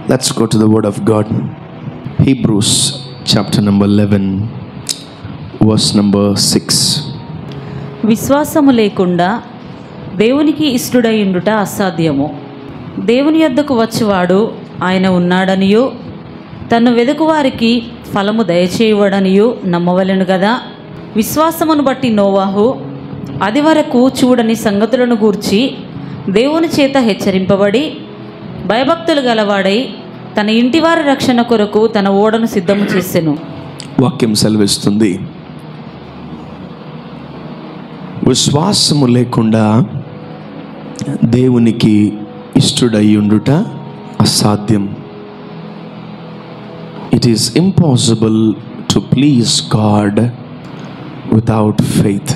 Let's go to the Word of God. Hebrews chapter number 11, verse number 6. విశ్వాసము లేకుండా దేవునికి ఇష్టడయుండుట అసాధ్యము దేవుని యొద్దకు వచ్చువాడు ఆయన ఉన్నాడనియు తన్ను వెదుకువారికి ఫలము దయచేయవడనియు నమ్మవలెను గదా విశ్వాసమును బట్టి నోవాహు అది వరకు చూడని సంగతులను గూర్చి దేవుని చేత హెచ్చరింపబడి భయభక్తులు గలవాడై తన ఇంటివారి రక్షణ కొరకు తన ఓడను సిద్ధము చేసెను వాక్యం సెలవిస్తుంది విశ్వాసము లేకుండా దేవునికి ఇష్టడయ్యుండుట అసాధ్యం it is impossible to please God without faith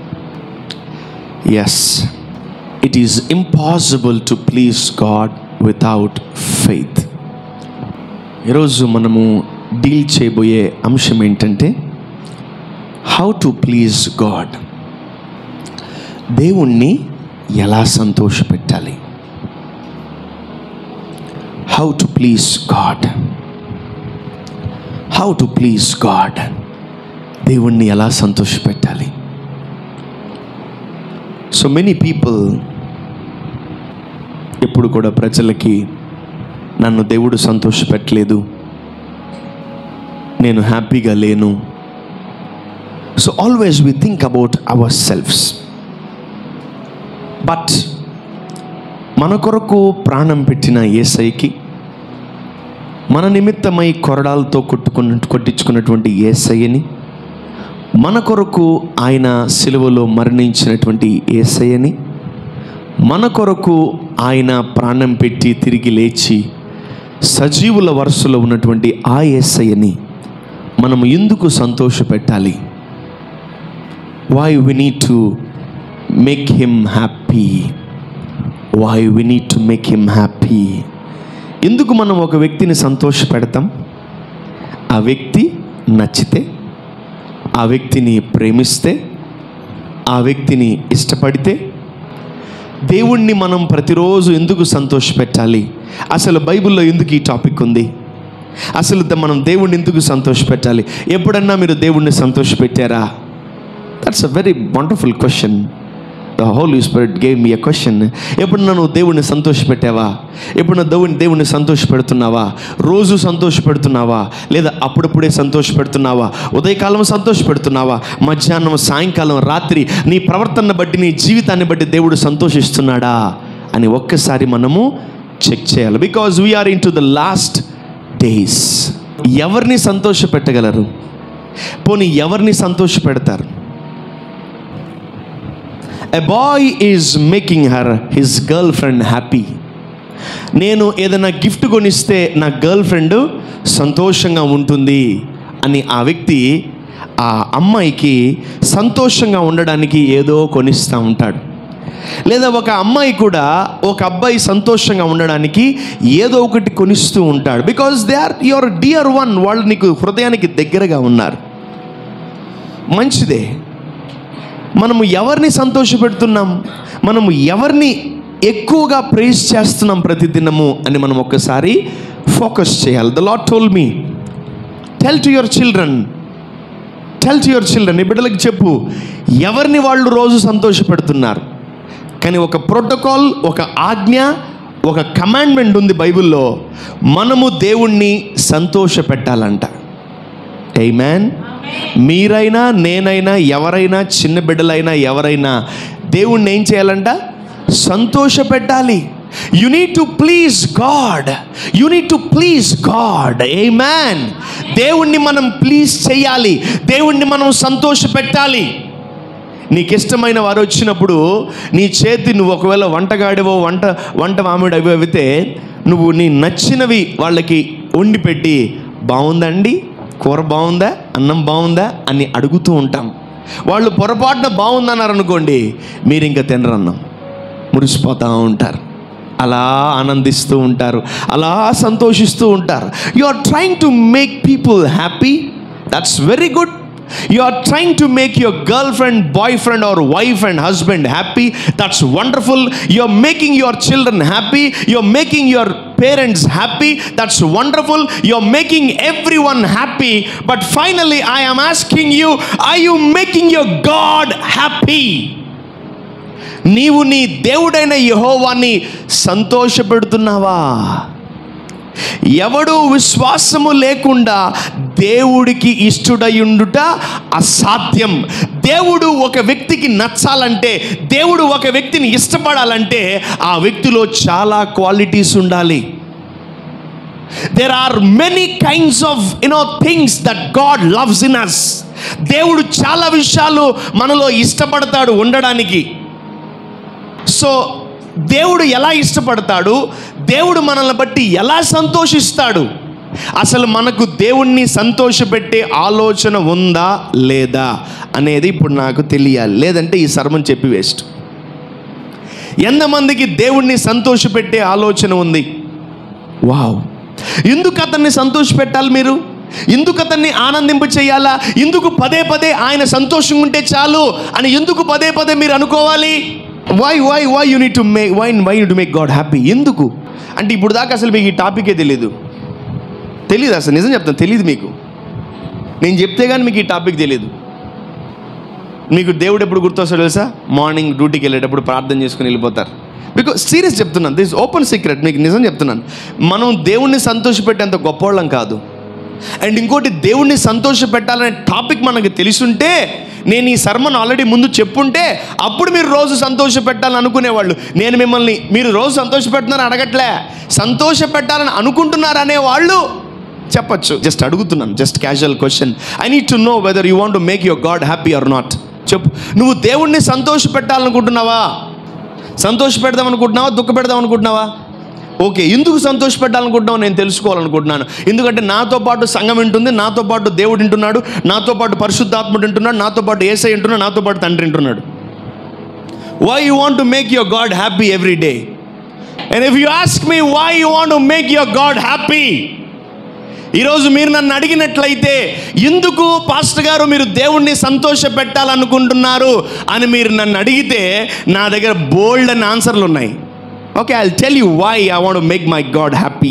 yes it is impossible to please God without faith ఈరోజు మనము డీల్ చేయబోయే అంశం ఏంటంటే హౌ టు ప్లీజ్ గాడ్ దేవుణ్ణి ఎలా సంతోషపెట్టాలి how to please God how to please God దేవుణ్ణి ఎలా సంతోషపెట్టాలి సో మెనీ పీపుల్ ఎప్పుడు కూడా ప్రజలకి నన్ను దేవుడు సంతోషపెట్టలేదు నేను హ్యాపీగా లేను so always we think about our selfs but మన కొరకు ప్రాణం పెట్టిన ఏసైకి మన నిమిత్తమై కొరడాలతో కొట్టుకున్న కొట్టించుకున్నటువంటి ఏసయ్యని మన కొరకు ఆయన సిలువలో మరణించినటువంటి ఏసయ్యని మన కొరకు ఆయన ప్రాణం పెట్టి తిరిగి లేచి సజీవుల వరుసలో ఉన్నటువంటి ఆ ఏసయ్యని మనం ఎందుకు సంతోషపెట్టాలి why we need to make him happy why we need to make him happy ఎందుకు మనం ఒక వ్యక్తిని సంతోష పెడతాం ఆ వ్యక్తి నచ్చితే ఆ వ్యక్తిని ప్రేమిస్తే ఆ వ్యక్తిని ఇష్టపడితే దేవుణ్ణి మనం ప్రతిరోజు ఎందుకు సంతోషపెట్టాలి అసలు బైబిల్లో ఎందుకు ఈ టాపిక్ ఉంది అసలు ద- మనం దేవుణ్ణి ఎందుకు సంతోషపెట్టాలి ఎప్పుడన్నా మీరు దేవుణ్ణి సంతోషపెట్టారా that's a very wonderful question the Holi Spirit gave me a question ఎప్పుడన్నా నువ్వు దేవుణ్ణి సంతోషపెట్టావా ఎప్పుడన్నా దేవుని దేవుణ్ణి సంతోషపెడుతున్నావా రోజు సంతోషపెడుతున్నావా లేదా అప్పుడప్పుడే సంతోషపెడుతున్నావా ఉదయకాలం సంతోషపెడుతున్నావా మధ్యాహ్నం సాయంకాలం రాత్రి నీ ప్రవర్తన బట్టి నీ జీవితాన్ని బట్టి దేవుడు సంతోషిస్తున్నాడా అని ఒక్కసారి మనము చెక్ చేయాలి because we are into the last days ఎవరిని సంతోషపెట్టగలరు పోనీ ఎవరిని సంతోషపెడతారు a boy is making her his girlfriend happy నేను ఏదైనా గిఫ్ట్ కొనిస్తే నా గర్ల్ ఫ్రెండ్ సంతోషంగా ఉంటుంది అని ఆ వ్యక్తి ఆ అమ్మాయికి సంతోషంగా ఉండడానికి ఏదో కొనిస్తూ ఉంటాడు లేదా ఒక అమ్మాయి కూడా ఒక అబ్బాయి సంతోషంగా ఉండడానికి ఏదో ఒకటి కొనిస్తూ ఉంటాడు because they are your dear one వాళ్ళు నీకు హృదయానికి దగ్గరగా ఉన్నారు మంచిదే మనము ఎవరిని సంతోషపెడుతున్నాం మనము ఎవరిని ఎక్కువగా ప్రేస్ చేస్తున్నాం ప్రతిదినము అని మనం ఒక్కసారి ఫోకస్ చేయాలి the Lord told me tell to your children tell to your children ఈ బిడ్డలకు చెప్పు ఎవరిని వాళ్ళు రోజు సంతోషపెడుతున్నారు కానీ ఒక ప్రోటోకాల్ ఒక ఆజ్ఞ ఒక కమాండ్మెంట్ ఉంది బైబిల్లో మనము దేవుణ్ణి సంతోషపెట్టాలంట మ్యాన్ మీరైనా నేనైనా ఎవరైనా చిన్న బిడ్డలైనా ఎవరైనా దేవుణ్ణి ఏం చేయాలంట సంతోషపెట్టాలి you need to please God you need to please God a man దేవుణ్ణి మనం ప్లీజ్ చేయాలి దేవుణ్ణి మనం సంతోషపెట్టాలి నీకు ఇష్టమైన వారు వచ్చినప్పుడు నీ చేతి నువ్వు ఒకవేళ వంటగాడివో వంట వంట మామిడి అవి అవితే నువ్వు నీ నచ్చినవి వాళ్ళకి వండి పెట్టి బాగుందండి కూర బాగుందా అన్నం బాగుందా అని అడుగుతూ ఉంటాం వాళ్ళు పొరపాటున బాగుందన్నారు అనుకోండి మీరు ఇంకా తినరన్నాం మురిసిపోతూ ఉంటారు అలా ఆనందిస్తూ ఉంటారు అలా సంతోషిస్తూ ఉంటారు you are trying to make people happy that's very good you are trying to make your girlfriend boyfriend or wife and husband happy that's wonderful you are making your children happy you are making your parents happy that's wonderful you're making everyone happy but finally i am asking you are you making your god happy నీవు నీ దేవుడైన యహోవాన్ని సంతోషపెడుతున్నావా ఎవడు విశ్వాసము లేకుండా దేవుడికి ఇష్టడయుండుట అసాధ్యం దేవుడు ఒక వ్యక్తికి నచ్చాలంటే దేవుడు ఒక వ్యక్తిని ఇష్టపడాలంటే ఆ వ్యక్తిలో చాలా క్వాలిటీస్ ఉండాలి there are many kinds of you know things that God loves in us దేవుడు చాలా విషయాలు మనలో ఇష్టపడతాడు ఉండడానికి సో దేవుడు ఎలా ఇష్టపడతాడు దేవుడు మనల్ని బట్టి ఎలా సంతోషిస్తాడు అసలు మనకు దేవుణ్ణి సంతోషపెట్టే ఆలోచన ఉందా లేదా అనేది ఇప్పుడు నాకు తెలియాలి లేదంటే ఈ సర్మం చెప్పి వేస్ట్ ఎంతమందికి దేవుణ్ణి సంతోషపెట్టే ఆలోచన ఉంది వావ్ ఎందుకు అతన్ని సంతోషపెట్టాలి మీరు ఎందుకు అతన్ని ఆనందింప చేయాలా ఎందుకు పదే పదే ఆయన సంతోషంగా ఉంటే చాలు అని ఎందుకు పదే పదే మీరు అనుకోవాలి why why why you need to make why why you to make God happy ఎందుకు అంటే ఇప్పుడు దాకా అసలు మీకు ఈ టాపికే తెలియదు తెలియదు అసలు నిజం చెప్తాను తెలియదు మీకు నేను చెప్తే కానీ మీకు ఈ టాపిక్ తెలియదు మీకు దేవుడు ఎప్పుడు గుర్తొస్తాడు తెలుసా మార్నింగ్ డ్యూటీకి వెళ్ళేటప్పుడు ప్రార్థన చేసుకుని వెళ్ళిపోతారు బికాస్ సీరియస్ చెప్తున్నాను దిస్ ఓపెన్ సీక్రెట్ మీకు నిజం చెప్తున్నాను మనం దేవుణ్ణి సంతోషపెట్టేంత గొప్పవాళ్ళం కాదు అండ్ ఇంకోటి దేవుణ్ణి సంతోషపెట్టాలనే టాపిక్ మనకు తెలుసుంటే నేను ఈ సర్మన్ ఆల్రెడీ ముందు చెప్పుంటే అప్పుడు మీరు రోజు సంతోష పెట్టాలని అనుకునేవాళ్ళు నేను మిమ్మల్ని మీరు రోజు సంతోష పెడుతున్నారని అడగట్లే సంతోష పెట్టాలని అనుకుంటున్నారు అనేవాళ్ళు చెప్పచ్చు జస్ట్ అడుగుతున్నాను just casual question I need to know whether you want to make your God happy or not చెప్పు నువ్వు దేవుణ్ణి సంతోష పెట్టాలనుకుంటున్నావా సంతోష పెడదాం అనుకుంటున్నావా దుఃఖ పెడదాం అనుకుంటున్నావా ఓకే ఎందుకు సంతోష పెట్టాలనుకుంటున్నావు నేను తెలుసుకోవాలనుకుంటున్నాను ఎందుకంటే నాతో పాటు సంఘం వింటుంది నాతో పాటు దేవుడు వింటున్నాడు నాతో పాటు పరిశుద్ధాత్ముడు వింటున్నాడు నాతో పాటు ఏసై వింటున్నాడు నాతో పాటు తండ్రి వింటున్నాడు why you want to make your God happy every day and if you ask me why you want to make your God happy ఈరోజు మీరు నన్ను అడిగినట్లయితే ఎందుకు పాస్టర్ గారు మీరు దేవుణ్ణి సంతోష పెట్టాలనుకుంటున్నారు అని మీరు నన్ను అడిగితే నా దగ్గర బోల్డ్ అని ఆన్సర్లు ఉన్నాయి okay I tell you why I want make my God happy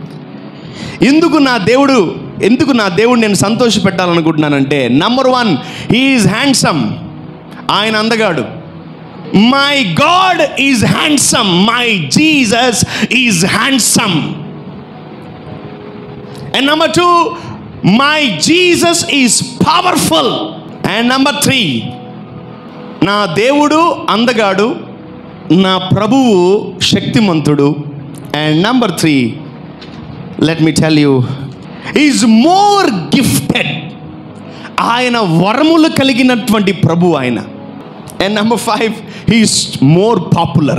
ఎందుకు నా దేవుడు ఎందుకు నా దేవుడు నేను సంతోష పెట్టాలనుకుంటున్నానంటే నంబర్ వన్ హీఈస్ హ్యాండ్సమ్ ఆయన అందగాడు my God is handsome my Jesus is handsome And number two, my Jesus is powerful. And number three, నా దేవుడు అందగాడు నా ప్రభువు శక్తిమంతుడు and number three let me tell you is more gifted ఆయన వరములు కలిగినటువంటి ప్రభు ఆయన and number five he's more popular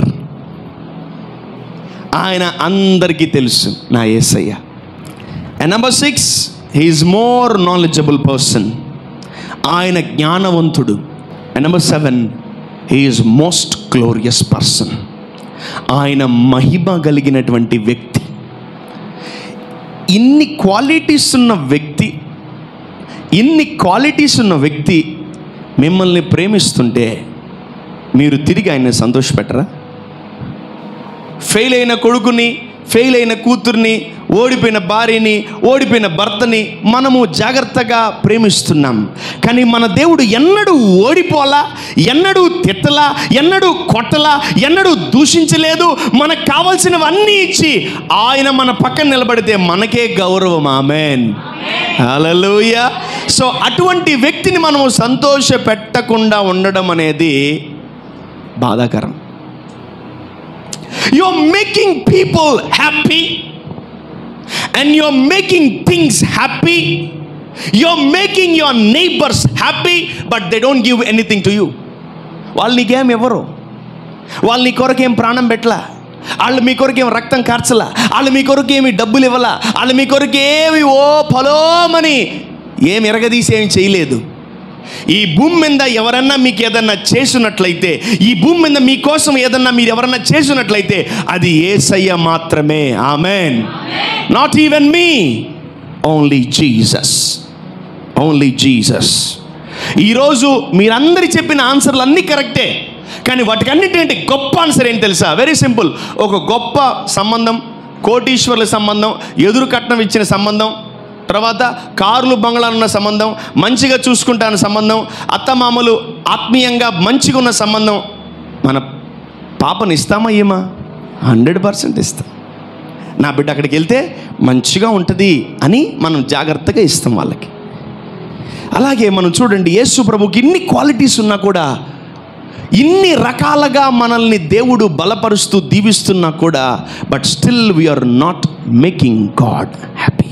ఆయన అందరికీ తెలుసు నా Yesayya and number six he is more knowledgeable person ఆయన జ్ఞానవంతుడు and number seven he is most glorious person ఆయన మహిమ కలిగినటువంటి వ్యక్తి ఇన్ని క్వాలిటీస్ ఉన్న వ్యక్తి ఇన్ని క్వాలిటీస్ ఉన్న వ్యక్తి మిమ్మల్ని ప్రేమిస్తుంటే మీరు తిరిగి ఆయన సంతోషపెట్టరా ఫెయిల్ అయిన కొడుకుని ఫెయిల్ అయిన కూతుర్ని ఓడిపోయిన భార్యని ఓడిపోయిన భర్తని మనము జాగ్రత్తగా ప్రేమిస్తున్నాం కానీ మన దేవుడు ఎన్నడూ ఓడిపోలా ఎన్నడూ తిట్టలా ఎన్నడూ కొట్టలా ఎన్నడూ దూషించలేదు మనకు కావలసినవన్నీ ఇచ్చి ఆయన మన పక్కన నిలబడితే మనకే గౌరవం ఆమెన్ హల్లెలూయ సో అటువంటి వ్యక్తిని మనము సంతోష పెట్టకుండా ఉండడం అనేది బాధాకరం you're making people happy and you're making things happy you're making your neighbors happy but they don't give anything to you వాళ్ళు నీకేం ఎవరు వాళ్ళు నీ కొరకేం ప్రాణం పెట్టలా వాళ్ళు మీ కొరకేం రక్తం కార్చలా వాళ్ళు మీ కొరకేమి డబ్బులు ఇవ్వలా వాళ్ళు మీ కొరకేమి ఓ పొలోమని ఏం ఎరగదీసి ఏం చేయలేదు ఈ భూమి మీద ఎవరన్నా మీకు ఏదన్నా చేసినట్లయితే ఈ భూమి మీద మీకోసం ఏదన్నా మీరు ఎవరన్నా చేసినట్లయితే అది ఏసయ్య మాత్రమే amen not even me only Jesus only Jesus ఈరోజు మీరందరి చెప్పిన ఆన్సర్లు అన్నీ కరెక్టే కానీ వాటికన్నిటికంటే గొప్ప ఆన్సర్ ఏంటి తెలుసా వెరీ సింపుల్ ఒక గొప్ప సంబంధం కోటీశ్వర్ల సంబంధం ఎదురు కట్నం ఇచ్చిన సంబంధం తర్వాత కార్లు బంగ్లాలు ఉన్న సంబంధం మంచిగా చూసుకుంటాన సంబంధం అత్తమామలు ఆత్మీయంగా మంచిగా ఉన్న సంబంధం మన పాపని ఇస్తామా ఏమా హండ్రెడ్ పర్సెంట్ ఇస్తాం నా బిడ్డ అక్కడికి వెళ్తే మంచిగా ఉంటుంది అని మనం జాగ్రత్తగా ఇస్తాం వాళ్ళకి అలాగే మనం చూడండి యేసు ప్రభుకి ఇన్ని క్వాలిటీస్ ఉన్నా కూడా ఇన్ని రకాలుగా మనల్ని దేవుడు బలపరుస్తూ దీవిస్తున్నా కూడా but still we are not making God happy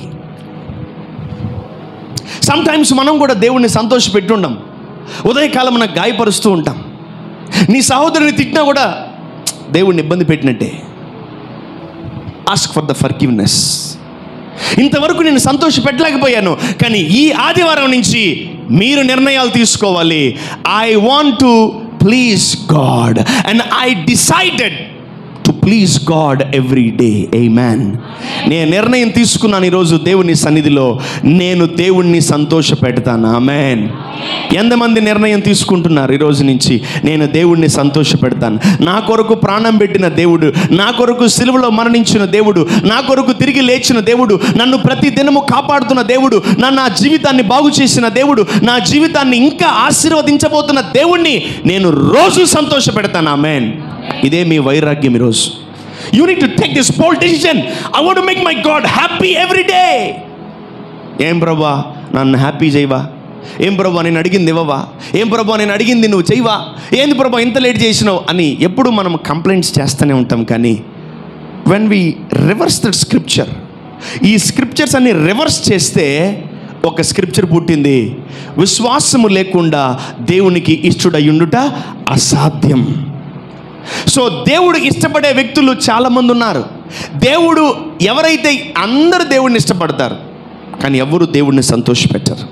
sometimes మనం కూడా దేవుణ్ణి సంతోష పెట్టుండం ఉదయకాలం మనకు గాయపరుస్తూ ఉంటాం నీ సహోదరుని తిట్టినా కూడా దేవుణ్ణి ఇబ్బంది పెట్టినట్టే ఆస్క్ ఫర్ ద ఫర్గివ్నెస్ ఇంతవరకు నేను సంతోష పెట్టలేకపోయాను కానీ ఈ ఆదివారం నుంచి మీరు నిర్ణయాలు తీసుకోవాలి I want to please God and I decided to please God every day amen నేను నిర్ణయం తీసుకున్నాను ఈరోజు దేవుని సన్నిధిలో నేను దేవుణ్ణి సంతోష పెడతాను ఆమెన్ ఎంతమంది నిర్ణయం తీసుకుంటున్నారు ఈరోజు నుంచి నేను దేవుణ్ణి సంతోష పెడతాను నా కొరకు ప్రాణం పెట్టిన దేవుడు నా కొరకు సిలువలో మరణించిన దేవుడు నా కొరకు తిరిగి లేచిన దేవుడు నన్ను ప్రతి దినము కాపాడుతున్న దేవుడు నా నా జీవితాన్ని బాగు చేసిన దేవుడు నా జీవితాన్ని ఇంకా ఆశీర్వదించబోతున్న దేవుణ్ణి నేను రోజు సంతోష పెడతాను ఆమెన్ ఇదే మీ వైరాగ్యం ఈరోజు you need to take this bold decision I want make my God happy every day ఏం ప్రభా నన్ను హ్యాపీ చేయవా ఏం ప్రభా నేను అడిగింది ఇవ్వవా ఏం ప్రభా నేను అడిగింది నువ్వు చేయవా ఏంది ప్రభా ఇంత లేట్ చేసినావు అని ఎప్పుడు మనం కంప్లైంట్స్ చేస్తూనే ఉంటాం కానీ when we reverse that scripture ఈ స్క్రిప్చర్స్ అన్ని రివర్స్ చేస్తే ఒక స్క్రిప్చర్ పుట్టింది విశ్వాసము లేకుండా దేవునికి ఇష్టడయ్యుండుట అసాధ్యం సో దేవుడు ఇష్టపడే వ్యక్తులు చాలామంది ఉన్నారు దేవుడు ఎవరైతే అందరు దేవుడిని ఇష్టపడతారు కానీ ఎవరు దేవుడిని సంతోషపెట్టరు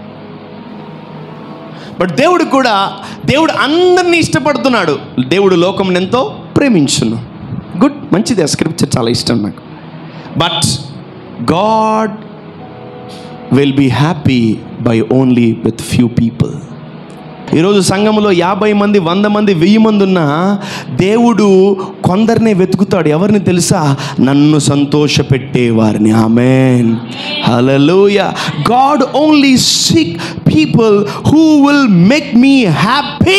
బట్ దేవుడు కూడా దేవుడు అందరినీ ఇష్టపడుతున్నాడు దేవుడు లోకం ఎంతో ప్రేమించును గుడ్ మంచిది ఆ స్క్రిప్చర్ చాలా ఇష్టం నాకు but God will be happy by only with few people ఈరోజు సంఘంలో యాభై మంది వంద మంది వెయ్యి మంది ఉన్నా దేవుడు కొందరినే వెతుకుతాడు ఎవరిని తెలుసా నన్ను సంతోషపెట్టేవారిని amen hallelujah God only seek people who will make me happy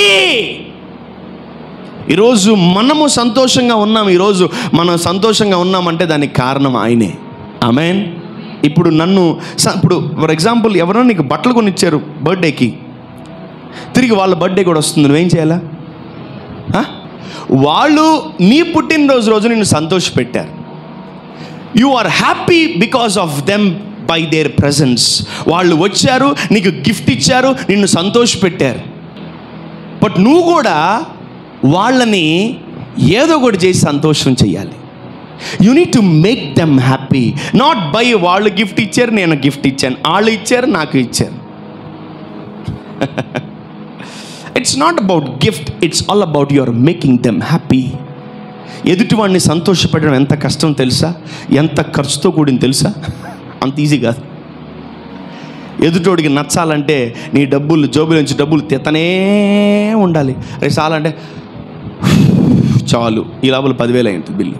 ఈరోజు మనము సంతోషంగా ఉన్నాం ఈరోజు మనం సంతోషంగా ఉన్నామంటే దానికి కారణం ఆయనే ఆమెన్ ఇప్పుడు నన్ను స- ఇప్పుడు ఫర్ ఎగ్జాంపుల్ ఎవరో నీకు బట్టలు కొనిచ్చారు బర్త్డేకి తిరిగి వాళ్ళ బర్త్డే కూడా వస్తుంది నువ్వేం చేయాలా ఆ? వాళ్ళు నీ పుట్టినరోజు రోజు నిన్ను సంతోషపెట్టారు you are happy because of them by their presence వాళ్ళు వచ్చారు నీకు గిఫ్ట్ ఇచ్చారు నిన్ను సంతోషపెట్టారు బట్ నువ్వు కూడా వాళ్ళని ఏదో ఒకటి చేసి సంతోషం చేయాలి you need to make them happy not by వాళ్ళు గిఫ్ట్ ఇచ్చారు నేను గిఫ్ట్ ఇచ్చాను వాళ్ళు ఇచ్చారు నాకు ఇచ్చారు it's not about gift it's all about your making them happy ఎదుటివాడిని సంతోషపెట్టడం ఎంత కష్టం తెలుసా ఎంత ఖర్చుతో కూడింది తెలుసా అంత ఈజీ కాదు ఎదుటోడికి నచ్చాలంటే నీ డబ్బులు జోబుల నుంచి డబ్బులు తెతనే ఉండాలి అరే చాలంటే చాలు ఈ లోపల పదివేలు అయింది బిల్లు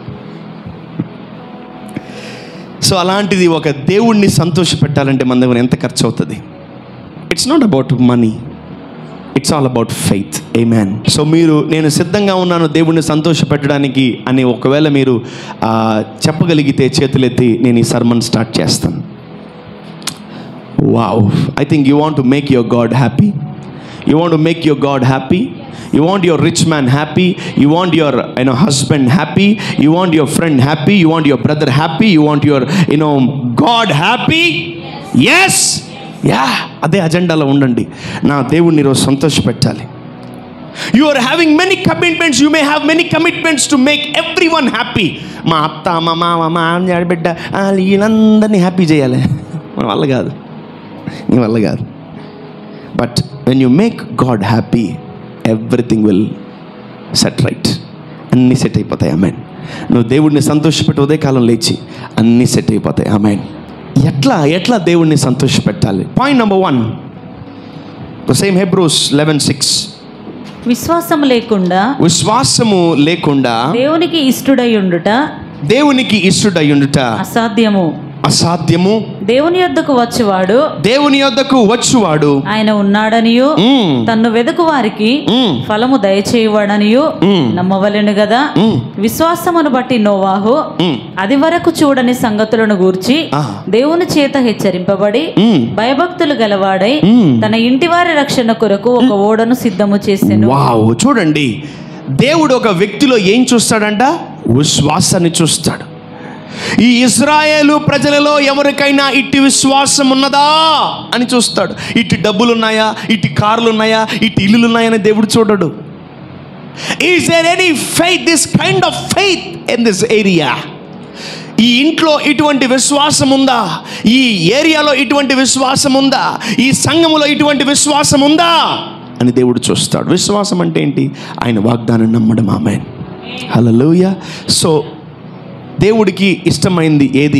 సో అలాంటిది ఒక దేవుణ్ణి సంతోషపెట్టాలంటే మన దగ్గర ఎంత ఖర్చు అవుతుంది it's not about money it's all about faith amen so మీరు నేను సిద్ధంగా ఉన్నాను దేవుణ్ణి సంతోషపెట్టడానికి అని ఒకవేళ మీరు ఆ, చెప్పగలిగితే చేతులెత్తి నేను ఈ సర్మన్ స్టార్ట్ చేస్తాను wow I think you want to make your God happy you want to make your God happy you want your rich man happy you want your you know husband happy you want your friend happy you want your brother happy you want your you know God happy yes yeah అదే అజెండాలో ఉండండి నా దేవుణ్ణి ఈరోజు సంతోషపెట్టాలి you are having many commitments you may have many commitments to make everyone happy మా అత్త మా మామ మా ఆమె బిడ్డ వాళ్ళు వీళ్ళందరినీ హ్యాపీ చేయాలి మన వల్ల కాదు నీ వల్ల కాదు but when you make God happy everything will set right అన్నీ సెట్ అయిపోతాయి అమ్మాయిన్ నువ్వు దేవుడిని సంతోషపెట్టి ఉదయకాలం లేచి అన్నీ సెట్ అయిపోతాయి అమ్మాయిన్ ఎట్లా ఎట్లా దేవుడిని సంతోషపెట్టాలి point number one same Hebrews eleven six విశ్వాసం లేకుండా విశ్వాసము లేకుండా దేవునికి ఇష్టడై ఉండుట దేవునికి ఇష్టడయ్యుండుట అసాధ్యము అసాధ్యము దేవుని యొద్దకు వచ్చువాడు దేవుని యొద్దకు వచ్చువాడు ఆయన ఉన్నాడనియు మ్మ్. తన్ను వెదుకు వారికి మ్మ్. ఫలము దయచేయవాడనియు మ్మ్. నమ్మవలెను గదా మ్మ్. విశ్వాసమును బట్టి నోవాహు మ్మ్. అది వరకు చూడని సంగతులను గూర్చి ఆ. దేవుని చేత హెచ్చరింపబడి మ్మ్. భయభక్తులు గలవాడై మ్మ్. తన ఇంటివారి రక్షణ కొరకు ఒక ఓడను సిద్ధము చేసెను వావ్ చూడండి దేవుడు ఒక వ్యక్తిలో ఏం చూస్తాడంట విశ్వాసాన్ని చూస్తాడు ఈ ఇజ్రాయేలు ప్రజలలో ఎవరికైనా ఇట్టి విశ్వాసం ఉన్నదా అని చూస్తాడు ఇట్టి డబ్బులు ఉన్నాయా ఇట్టి కార్లు ఉన్నాయా ఇట్టి ఇల్లులు ఉన్నాయని దేవుడు చూడడు is there any faith this kind of faith in this area ఈ ఇంట్లో ఇటువంటి విశ్వాసం ఉందా ఈ ఏరియాలో ఇటువంటి విశ్వాసం ఉందా ఈ సంఘములో ఇటువంటి విశ్వాసం ఉందా అని దేవుడు చూస్తాడు విశ్వాసం అంటే ఏంటి ఆయన వాగ్దానం నమ్మడం ఆమె హలోయ సో దేవుడికి ఇష్టమైంది ఏది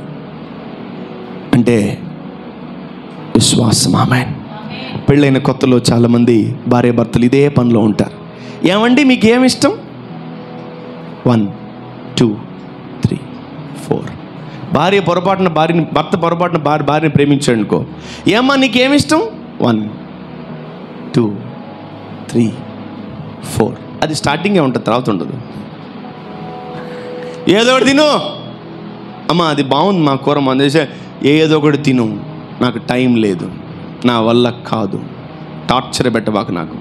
అంటే విశ్వాసం ఆమె పెళ్ళైన కొత్తలో చాలామంది భార్య భర్తలు ఇదే పనిలో ఉంటారు ఏమండి మీకు ఏమి ఇష్టం వన్ టూ త్రీ ఫోర్ భార్య పొరపాటున భార్యని భర్త పొరపాటున భార్య భార్యని ప్రేమించాడు అనుకో ఏమ్మా నీకేమి ఇష్టం వన్ టూ త్రీ ఫోర్ అది స్టార్టింగే ఉంటుంది తర్వాత ఉండదు ఏదో ఒకటి తిను అమ్మా అది బాగుంది మా కూర మన చేసే ఏదో ఒకటి తిను నాకు టైం లేదు నా వల్ల కాదు టార్చర్ పెట్టబాక నాకు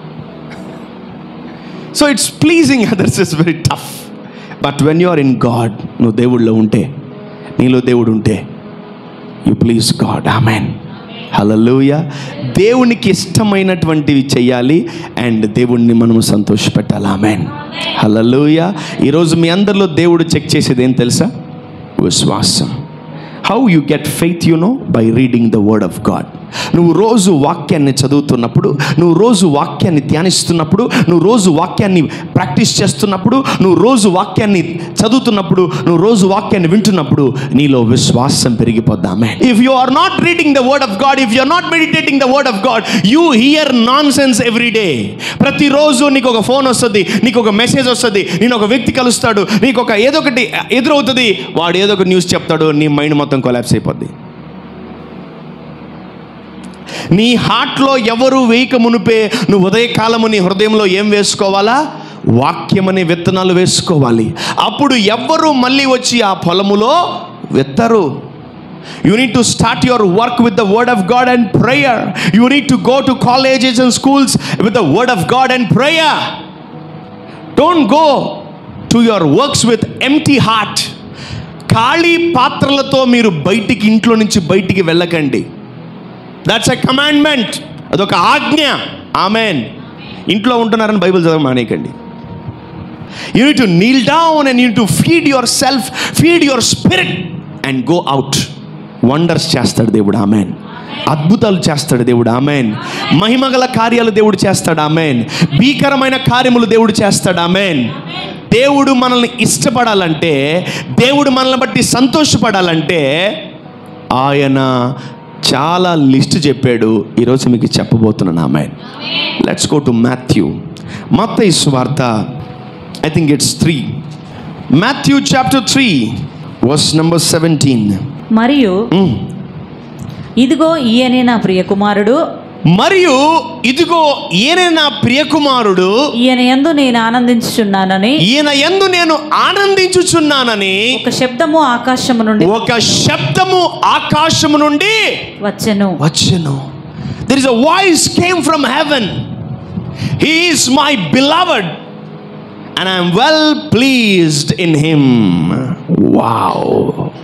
so it's pleasing others is very tough but when you are in God నువ్వు దేవుడిలో ఉంటే నీలో దేవుడు ఉంటే you please God amen hallelujah దేవునికి ఇష్టమైనటువంటివి చెయ్యాలి అండ్ దేవుణ్ణి మనము సంతోషపెట్టాలి ఆమెన్ హలలుయ ఈరోజు మీ అందరిలో దేవుడు చెక్ చేసేది ఏం తెలుసా విశ్వాసం how you get faith you know by reading the word of God నువ్వు రోజు వాక్యాన్ని చదువుతున్నప్పుడు నువ్వు రోజు వాక్యాన్ని ధ్యానిస్తున్నప్పుడు నువ్వు రోజు వాక్యాన్ని ప్రాక్టీస్ చేస్తున్నప్పుడు నువ్వు రోజు వాక్యాన్ని చదువుతున్నప్పుడు నువ్వు రోజు వాక్యాన్ని వింటున్నప్పుడు నీలో విశ్వాసం పెరిగిపోద్దామే if you are not reading the word of God if you are not meditating the word of God you hear nonsense every day ప్రతిరోజు నీకు ఒక ఫోన్ వస్తుంది నీకు ఒక మెసేజ్ వస్తుంది నేను ఒక వ్యక్తి కలుస్తాడు నీకు ఒక ఏదో ఒకటి ఎదురవుతుంది వాడు ఏదో ఒక న్యూస్ చెప్తాడు నీ మైండ్ మొత్తం కొలాప్స్ అయిపోద్ది నీ హార్ట్లో ఎవరు వేయక మునిపే నువ్వు ఉదయకాలము నీ హృదయంలో ఏం వేసుకోవాలా వాక్యమనే విత్తనాలు వేసుకోవాలి అప్పుడు ఎవ్వరు మళ్ళీ వచ్చి ఆ పొలములో విత్తరు you need to start your work with the word of God and prayer you need to go to colleges and schools with the word of God and prayer don't go to your works with empty heart ఖాళీ పాత్రలతో మీరు బయటికి ఇంట్లో నుంచి బయటికి వెళ్ళకండి that's a commandment అదొక ఆజ్ఞ ఆమెన్ ఇంట్లో ఉంటున్నారని బైబిల్ చదవ మానేయకండి you need to kneel down and you to feed yourself feed your spirit and go out wonders చేస్తాడు దేవుడు ఆమెన్ అద్భుతాలు చేస్తాడు దేవుడు ఆమెన్ మహిమగల కార్యాలు దేవుడు చేస్తాడు ఆమెన్ భీకరమైన కార్యములు దేవుడు చేస్తాడు ఆమెన్ దేవుడు మనల్ని ఇష్టపడాలంటే దేవుడు మనల్ని బట్టి సంతోషపడాలంటే ఆయన చాలా లిస్ట్ చెప్పాడు ఈరోజు మీకు చెప్పబోతున్నాను ఆమె లెట్స్ గో టు మాథ్యూ మత్త వార్త I think it's three Matthew chapter three verse number seventeen మరియు ఇదిగో ఈయనే నా ప్రియ కుమారుడు మరియు ఇదిగో ఈయన నా ప్రియకుమారుడు ఈయన యందు నేను ఆనందించుచున్నానని ఈయన ఎందు నేను ఆనందించుచున్నానని ఒక శబ్దము ఆకాశము నుండి ఒక శబ్దము ఆకాశము నుండి వచ్చెను వచ్చెను there is a voice came from heaven he is my beloved and I'm well pleased in him wow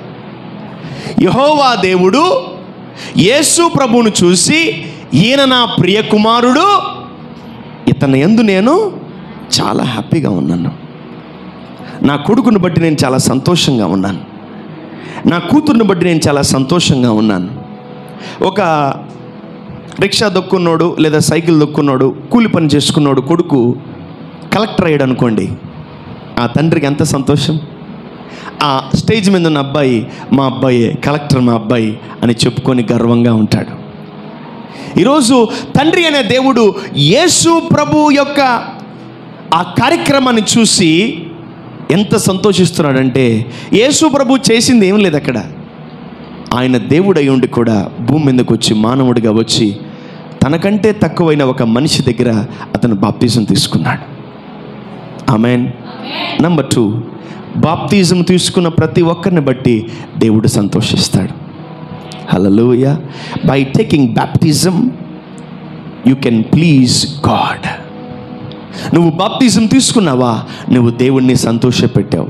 యహోవా దేవుడు యేసు ప్రభువును చూసి ఈయన నా ప్రియ కుమారుడు ఇతని ఎందు నేను చాలా హ్యాపీగా ఉన్నాను నా కొడుకును బట్టి నేను చాలా సంతోషంగా ఉన్నాను నా కూతుర్ని బట్టి నేను చాలా సంతోషంగా ఉన్నాను ఒక రిక్షా దొక్కున్నాడు లేదా సైకిల్ దొక్కున్నాడు కూలి పని చేసుకున్నాడు కొడుకు కలెక్టర్ అయ్యాడు అనుకోండి ఆ తండ్రికి ఎంత సంతోషం ఆ స్టేజ్ మీద ఉన్న అబ్బాయి మా అబ్బాయి కలెక్టర్ మా అబ్బాయి అని చెప్పుకొని గర్వంగా ఉంటాడు ఈరోజు తండ్రి అనే దేవుడు యేసు ప్రభు యొక్క ఆ కార్యక్రమాన్ని చూసి ఎంత సంతోషిస్తున్నాడంటే యేసు ప్రభు చేసింది ఏం లేదు అక్కడ ఆయన దేవుడై ఉండి కూడా భూమి మీదకి వచ్చి మానవుడిగా వచ్చి తనకంటే తక్కువైన ఒక మనిషి దగ్గర అతను బాప్తిజం తీసుకున్నాడు ఆమెన్ నంబర్ టూ బాప్తిజం తీసుకున్న ప్రతి ఒక్కరిని బట్టి దేవుడు సంతోషిస్తాడు హలలోయ బై టేకింగ్ బాప్తిజం యూ కెన్ ప్లీజ్ గాడ్ నువ్వు బాప్తిజం తీసుకున్నావా నువ్వు దేవుణ్ణి సంతోషపెట్టావు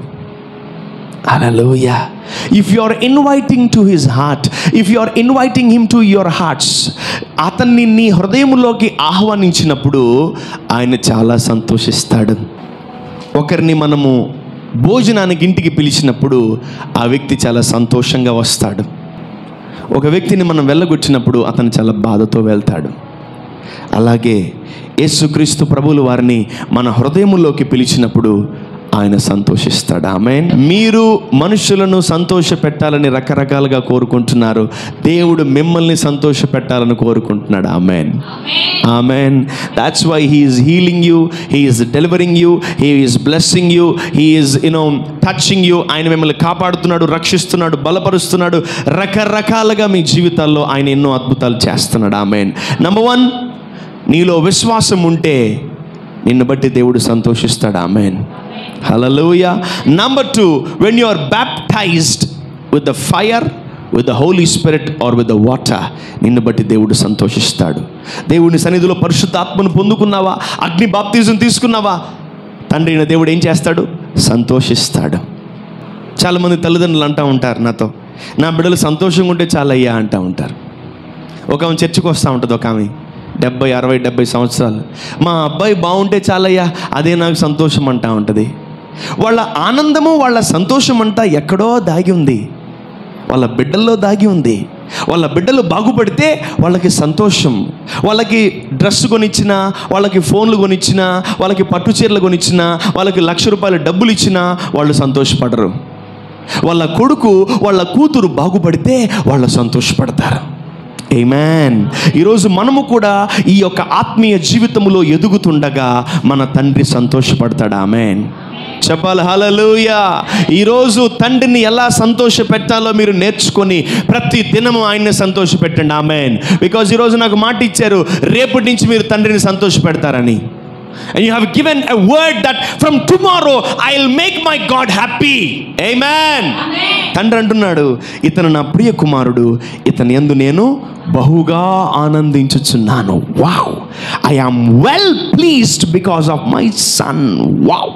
hallelujah if you are inviting to his heart if you are inviting him to your hearts అతన్ని నీ హృదయంలోకి ఆహ్వానించినప్పుడు ఆయన చాలా సంతోషిస్తాడు ఒకరిని మనము భోజనానికి ఇంటికి పిలిచినప్పుడు ఆ వ్యక్తి చాలా సంతోషంగా వస్తాడు ఒక వ్యక్తిని మనం వెళ్ళగొచ్చినప్పుడు అతను చాలా బాధతో వెళ్తాడు అలాగే యేసుక్రీస్తు ప్రభువులు వారిని మన హృదయములోకి పిలిచినప్పుడు ఆయన సంతోషిస్తాడు ఆమె మీరు మనుషులను సంతోష పెట్టాలని రకరకాలుగా కోరుకుంటున్నారు దేవుడు మిమ్మల్ని సంతోష పెట్టాలని కోరుకుంటున్నాడు amen amen that's why he's healing you he's delivering you he's blessing you he's you know touching you ఆయన మిమ్మల్ని కాపాడుతున్నాడు రక్షిస్తున్నాడు బలపరుస్తున్నాడు రకరకాలుగా మీ జీవితాల్లో ఆయన ఎన్నో అద్భుతాలు చేస్తున్నాడు ఆమెన్ నంబర్ వన్ నీలో విశ్వాసం ఉంటే నిన్ను బట్టి దేవుడు సంతోషిస్తాడు amen hallelujah number two when you are baptized with the fire with the Holi spirit or with the water నిన్ను బట్టి దేవుడు సంతోషిస్తాడు దేవుని సన్నిధిలో పరిశుద్ధాత్మను పొందుకున్నావా అగ్ని బాప్తిజం తీసుకున్నావా తండ్రి అయిన దేవుడు ఏం చేస్తాడు సంతోషిస్తాడు చాలామంది తల్లిదండ్రులు అంటూ ఉంటారు నాతో నా బిడ్డలు సంతోషంగా ఉంటే చాలయ్యా అంటూ ఉంటారు ఒక ఆమె చర్చికి వస్తూ ఉంటుంది ఒక ఆమె డెబ్బై అరవై డెబ్బై సంవత్సరాలు మా అబ్బాయి బాగుంటే చాలయ్యా అదే నాకు సంతోషం అంటా ఉంటుంది వాళ్ళ ఆనందము వాళ్ళ సంతోషం అంతా ఎక్కడో దాగి ఉంది వాళ్ళ బిడ్డల్లో దాగి ఉంది వాళ్ళ బిడ్డలు బాగుపడితే వాళ్ళకి సంతోషం వాళ్ళకి డ్రెస్ కొనిచ్చినా వాళ్ళకి ఫోన్లు కొనిచ్చినా వాళ్ళకి పట్టు చీరలు కొనిచ్చినా వాళ్ళకి లక్ష రూపాయల డబ్బులు ఇచ్చినా వాళ్ళు సంతోషపడరు వాళ్ళ కొడుకు వాళ్ళ కూతురు బాగుపడితే వాళ్ళు సంతోషపడతారు ఏమాన్ ఈరోజు మనము కూడా ఈ యొక్క ఆత్మీయ జీవితంలో ఎదుగుతుండగా మన తండ్రి సంతోషపడతాడు ఆమెన్ చెప్పాలి హలలుయా ఈరోజు తండ్రిని ఎలా సంతోష పెట్టాలో మీరు నేర్చుకొని ప్రతి దినము ఆయన్ని సంతోష పెట్టండి ఆమెన్ బికాజ్ ఈరోజు నాకు మాట ఇచ్చారు రేపటి నుంచి మీరు తండ్రిని సంతోష పెడతారని And you have given a word that from tomorrow I'll make my God happy. Amen. తండ్రి అంటున్నాడు ఇతను నా ప్రియ కుమారుడు ఇతని యందు నేను బహుగా ఆనందించుచున్నాను wow I am well pleased because of my son wow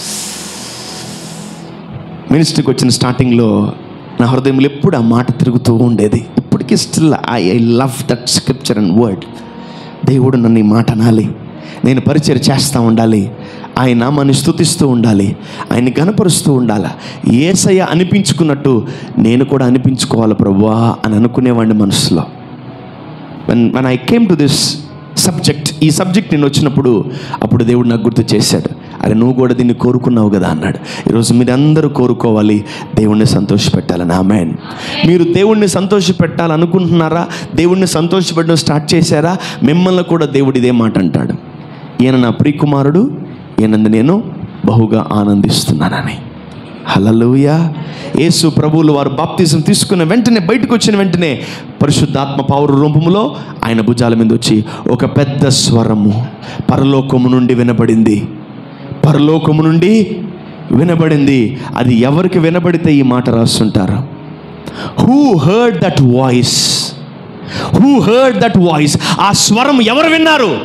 మినిస్ట్రీకి వచ్చిన స్టార్టింగ్లో నా హృదయంలో ఎప్పుడు ఆ మాట తిరుగుతూ ఉండేది ఇప్పటికీ still I I love that scripture and word దేవుడు నన్ను ఈ మాట అనాలి నేను పరిచయం చేస్తూ ఉండాలి ఆయన నామాన్ని స్థుతిస్తూ ఉండాలి ఆయన్ని గనపరుస్తూ ఉండాలి ఏసయ్య అనిపించుకున్నట్టు నేను కూడా అనిపించుకోవాలి ప్రభువా అని అనుకునేవాడిని మనసులో one one I came to this subject ఈ సబ్జెక్ట్ నేను వచ్చినప్పుడు అప్పుడు దేవుడు నాకు గుర్తు చేశాడు అరే నువ్వు కూడా దీన్ని కోరుకున్నావు కదా అన్నాడు ఈరోజు మీరందరూ కోరుకోవాలి దేవుణ్ణి సంతోషపెట్టాలని ఆమెన్ మీరు దేవుణ్ణి సంతోషపెట్టాలనుకుంటున్నారా దేవుణ్ణి సంతోషపెట్టడం స్టార్ట్ చేశారా మిమ్మల్ని కూడా దేవుడు ఇదే మాట అంటాడు ఈయన నా ప్రియకుమారుడు ఈయనందు నేను బహుగా ఆనందిస్తున్నానని హలలుయ యేసు ప్రభువులు వారు బాప్తిజం తీసుకున్న వెంటనే బయటకు వచ్చిన వెంటనే పరిశుద్ధాత్మ పౌరు రూపములో ఆయన భుజాల మీద వచ్చి ఒక పెద్ద స్వరము పరలోకము నుండి వినబడింది పరలోకము నుండి వినబడింది అది ఎవరికి వినబడితే ఈ మాట రాస్తుంటారు who heard that voice who heard that voice ఆ స్వరం ఎవరు విన్నారు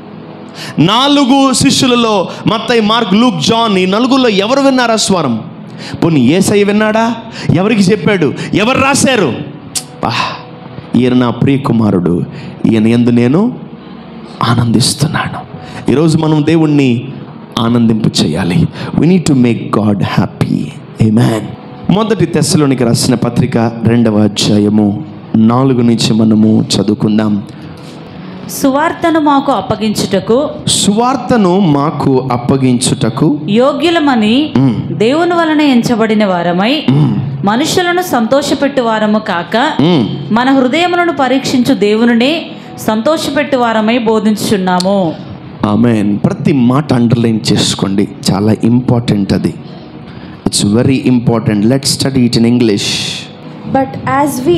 నాలుగు శిష్యులలో మత్తయి మార్క్ లూక్ జాన్ ఈ నలుగురిలో ఎవరు విన్నారు ఆ స్వరం పోనీ ఏసయ్య విన్నాడా ఎవరికి చెప్పాడు ఎవరు రాశారు పా ఈయన నా ప్రియ కుమారుడు ఈయన ఎందు నేను ఆనందిస్తున్నాను ఈరోజు మనం దేవుణ్ణి ఆనందింపు చేయాలి we need to make God happy amen మొదటి తెస్సలోనికి రాసిన పత్రిక రెండవ అధ్యాయము నాలుగు నుంచి మనము చదువుకుందాం సువార్తను మాకు అప్పగించుటకు సువార్తను మాకు అప్పగించుటకు యోగ్యులమని దేవుని వలన ఎంచబడిన వారమై మనుషులను సంతోషపెట్టు వారము కాక మ్, మన హృదయములను పరీక్షించు దేవునినే సంతోషపెట్టు వారమై బోధించుచున్నాము ఆమెన్ ప్రతి మాట అండర్లైన్ చేసుకోండి చాలా ఇంపార్టెంట్ అది it's very important let study it in English But as we,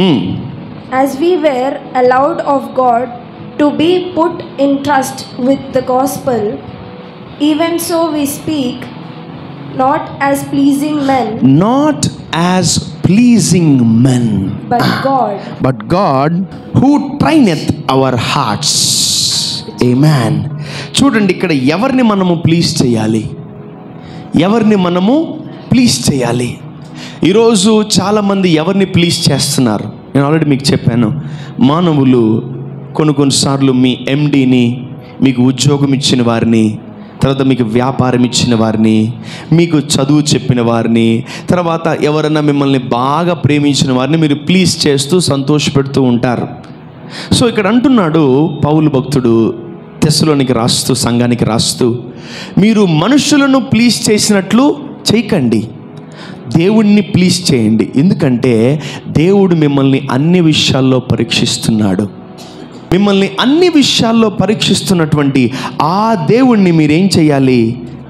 as we were allowed of God to be put in trust with the gospel, even so we speak, not as pleasing men, not as pleasing men but God, but God who trieth our hearts amen చూడండి ఇక్కడ ఎవరిని మనము please చేయాలి ఎవరిని మనము please చేయాలి ఈరోజు చాలామంది ఎవరిని ప్లీజ్ చేస్తున్నారు నేను ఆల్రెడీ మీకు చెప్పాను మానవులు కొన్ని కొన్నిసార్లు మీ ఎండీని మీకు ఉద్యోగం ఇచ్చిన వారిని తర్వాత మీకు వ్యాపారం ఇచ్చిన వారిని మీకు చదువు చెప్పిన వారిని తర్వాత ఎవరైనా మిమ్మల్ని బాగా ప్రేమించిన వారిని మీరు ప్లీజ్ చేస్తూ సంతోషపెడుతూ ఉంటారు సో ఇక్కడ అంటున్నాడు పౌలు భక్తుడు తెస్సులోనికి రాస్తూ సంఘానికి రాస్తూ మీరు మనుషులను ప్లీజ్ చేసినట్లు చేయకండి దేవుణ్ణి ప్లీజ్ చేయండి ఎందుకంటే దేవుడు మిమ్మల్ని అన్ని విషయాల్లో పరీక్షిస్తున్నాడు మిమ్మల్ని అన్ని విషయాల్లో పరీక్షిస్తున్నటువంటి ఆ దేవుణ్ణి మీరేం చేయాలి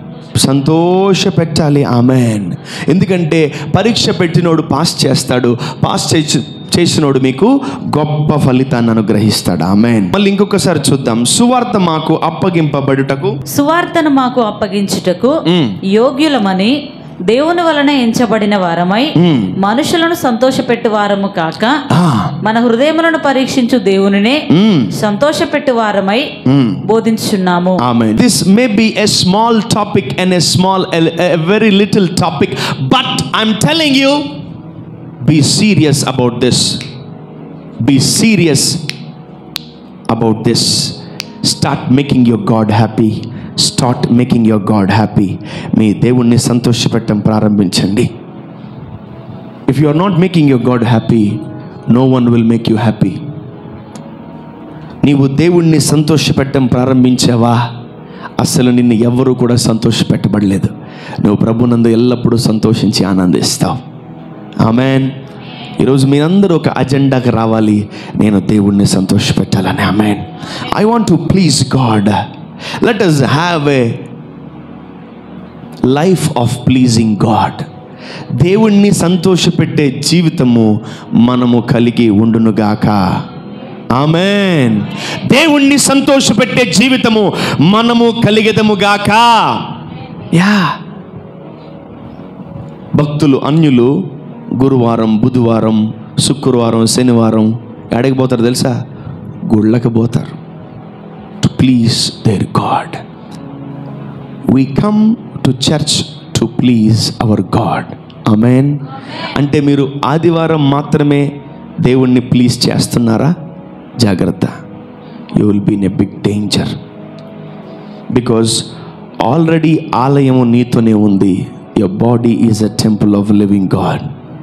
సంతోష పెట్టాలి ఆమెన్ ఎందుకంటే పరీక్ష పెట్టినోడు పాస్ చేస్తాడు పాస్ చేసి చేసినోడు మీకు గొప్ప ఫలితాన్ని అనుగ్రహిస్తాడు ఆమెన్ మళ్ళీ ఇంకొకసారి చూద్దాం సువార్త మాకు అప్పగింపబడుటకు సువార్తను మాకు అప్పగించుటకు మ్. యోగ్యులమని దేవుని వలన ఎంచబడిన వారమై మ్. మనుషులను సంతోషపెట్టు వారము కాక ఆ, మన హృదయములను పరీక్షించు దేవునినే మ్, సంతోషపెట్టు వారమై మ్. బోధించున్నాము Amen. This may be a small topic and a small, a, a very little topic, but I'm telling you, be serious about this. Be serious about this. Start making your God happy. Start making your God happy. మీ దేవుణ్ణి సంతోషపెట్టడం ప్రారంభించండి if you are not making your God happy no one will make you happy నీవు దేవుణ్ణి సంతోషపెట్టడం ప్రారంభించావా అసలు నిన్ను ఎవ్వరూ కూడా సంతోషపెట్టబడలేదు నువ్వు ప్రభునందు ఎల్లప్పుడూ సంతోషించి ఆనందిస్తావు ఆమెన్ ఈరోజు మీరందరూ ఒక అజెండాకి రావాలి నేను దేవుణ్ణి సంతోషపెట్టాలని amen I want to please God let us have a life of pleasing God దేవుణ్ణి సంతోషపెట్టే జీవితము మనము కలిగి ఉండునుగాక ఆమెన్ దేవుణ్ణి సంతోషపెట్టే జీవితము మనము కలిగెదముగాక యా భక్తులు అన్యులు గురువారం బుధవారం శుక్రవారం శనివారం ఎడకి పోతారు తెలుసా గుళ్ళకి పోతారు to please their God we come to church to please our God amen అంటే మీరు ఆదివారం మాత్రమే దేవుణ్ణి ప్లీజ్ చేస్తున్నారా జాగ్రత్త you will be in a big danger because already ఆలయము నీతోనే ఉంది your body is a temple of living God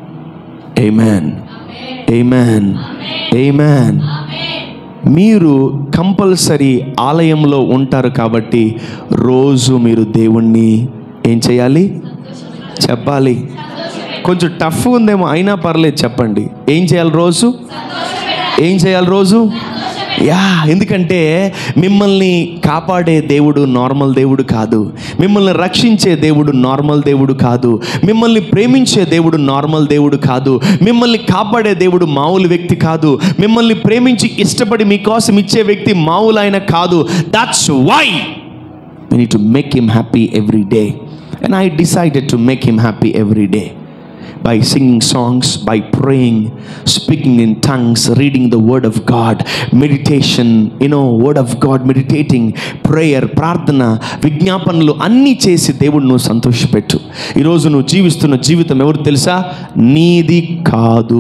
amen amen amen మీరు కంపల్సరీ ఆలయంలో ఉంటారు కాబట్టి రోజు మీరు దేవుణ్ణి ఏం చేయాలి చెప్పాలి కొంచెం టఫ్ ఉందేమో అయినా పర్లేదు చెప్పండి ఏం చేయాలి రోజు ఏం చేయాలి రోజు యా ఎందుకంటే మిమ్మల్ని కాపాడే దేవుడు నార్మల్ దేవుడు కాదు మిమ్మల్ని రక్షించే దేవుడు నార్మల్ దేవుడు కాదు మిమ్మల్ని ప్రేమించే దేవుడు నార్మల్ దేవుడు కాదు మిమ్మల్ని కాపాడే దేవుడు మామూలు వ్యక్తి కాదు మిమ్మల్ని ప్రేమించి ఇష్టపడి మీకోసం ఇచ్చే వ్యక్తి మామూలు ఆయన కాదు that's why we need to make him happy every day. And I decided to make him happy every day by singing songs, by praying, speaking in tongues, reading the word of God, meditation, you know, word of God, meditating, prayer, ప్రార్థన విజ్ఞాపనలు అన్నీ చేసి దేవుడు నువ్వు సంతోషపెట్టు ఈరోజు నువ్వు జీవిస్తున్న జీవితం ఎవరు తెలుసా నీది కాదు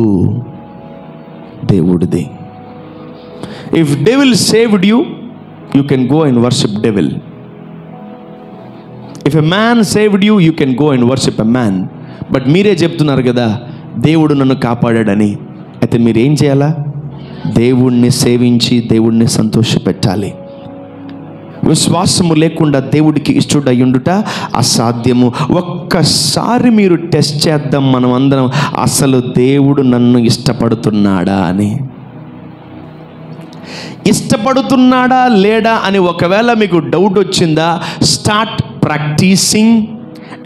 దేవుడిది if devil saved you you can go and worship devil if a man saved you you can go and worship a man but మీరే చెప్తున్నారు కదా దేవుడు నన్ను కాపాడాడని అయితే మీరు ఏం చేయాలా దేవుణ్ణి సేవించి దేవుణ్ణి సంతోషపెట్టాలి విశ్వాసము లేకుండా దేవుడికి ఇష్టడయ్యుండుట అసాధ్యము ఒక్కసారి మీరు టెస్ట్ చేద్దాం మనం అందరం అసలు దేవుడు నన్ను ఇష్టపడుతున్నాడా అని ఇష్టపడుతున్నాడా లేడా అని ఒకవేళ మీకు డౌట్ వచ్చిందా స్టార్ట్ ప్రాక్టీసింగ్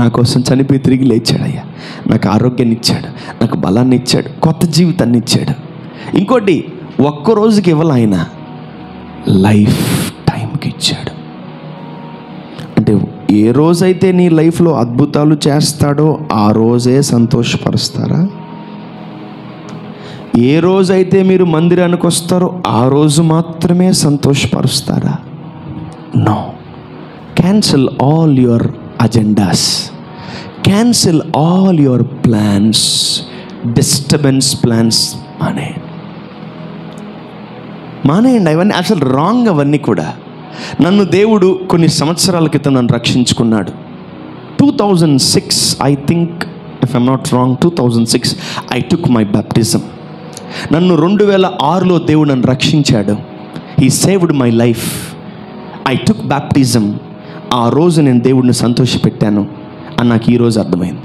నా కోసం చనిపోయి తిరిగి లేచాడయ్యా నాకు ఆరోగ్యాన్ని ఇచ్చాడు నాకు బలాన్ని ఇచ్చాడు కొత్త జీవితాన్ని ఇచ్చాడు ఇంకోటి ఒక్క రోజుకి ఇవ్వాలి ఆయన లైఫ్ టైంకి ఇచ్చాడు అంటే ఏ రోజైతే నీ లైఫ్లో అద్భుతాలు చేస్తాడో ఆ రోజే సంతోషపరుస్తారా ఏ రోజైతే మీరు మందిరానికి వస్తారో ఆ రోజు మాత్రమే సంతోషపరుస్తారా no cancel all your agendas cancel all your plans disturbance plans మానే మానేయండి అవన్నీ అసలు రాంగ్ అవన్నీ కూడా నన్ను దేవుడు కొన్ని సంవత్సరాల క్రితం నన్ను రక్షించుకున్నాడు two thousand six I think if I'm not wrong two thousand six I took my baptism నన్ను రెండు వేల ఆరులో దేవుడు నన్ను రక్షించాడు he saved my life I took baptism ఆ రోజు నేను దేవుడిని సంతోషపెట్టాను అని నాకు ఈరోజు అర్థమైంది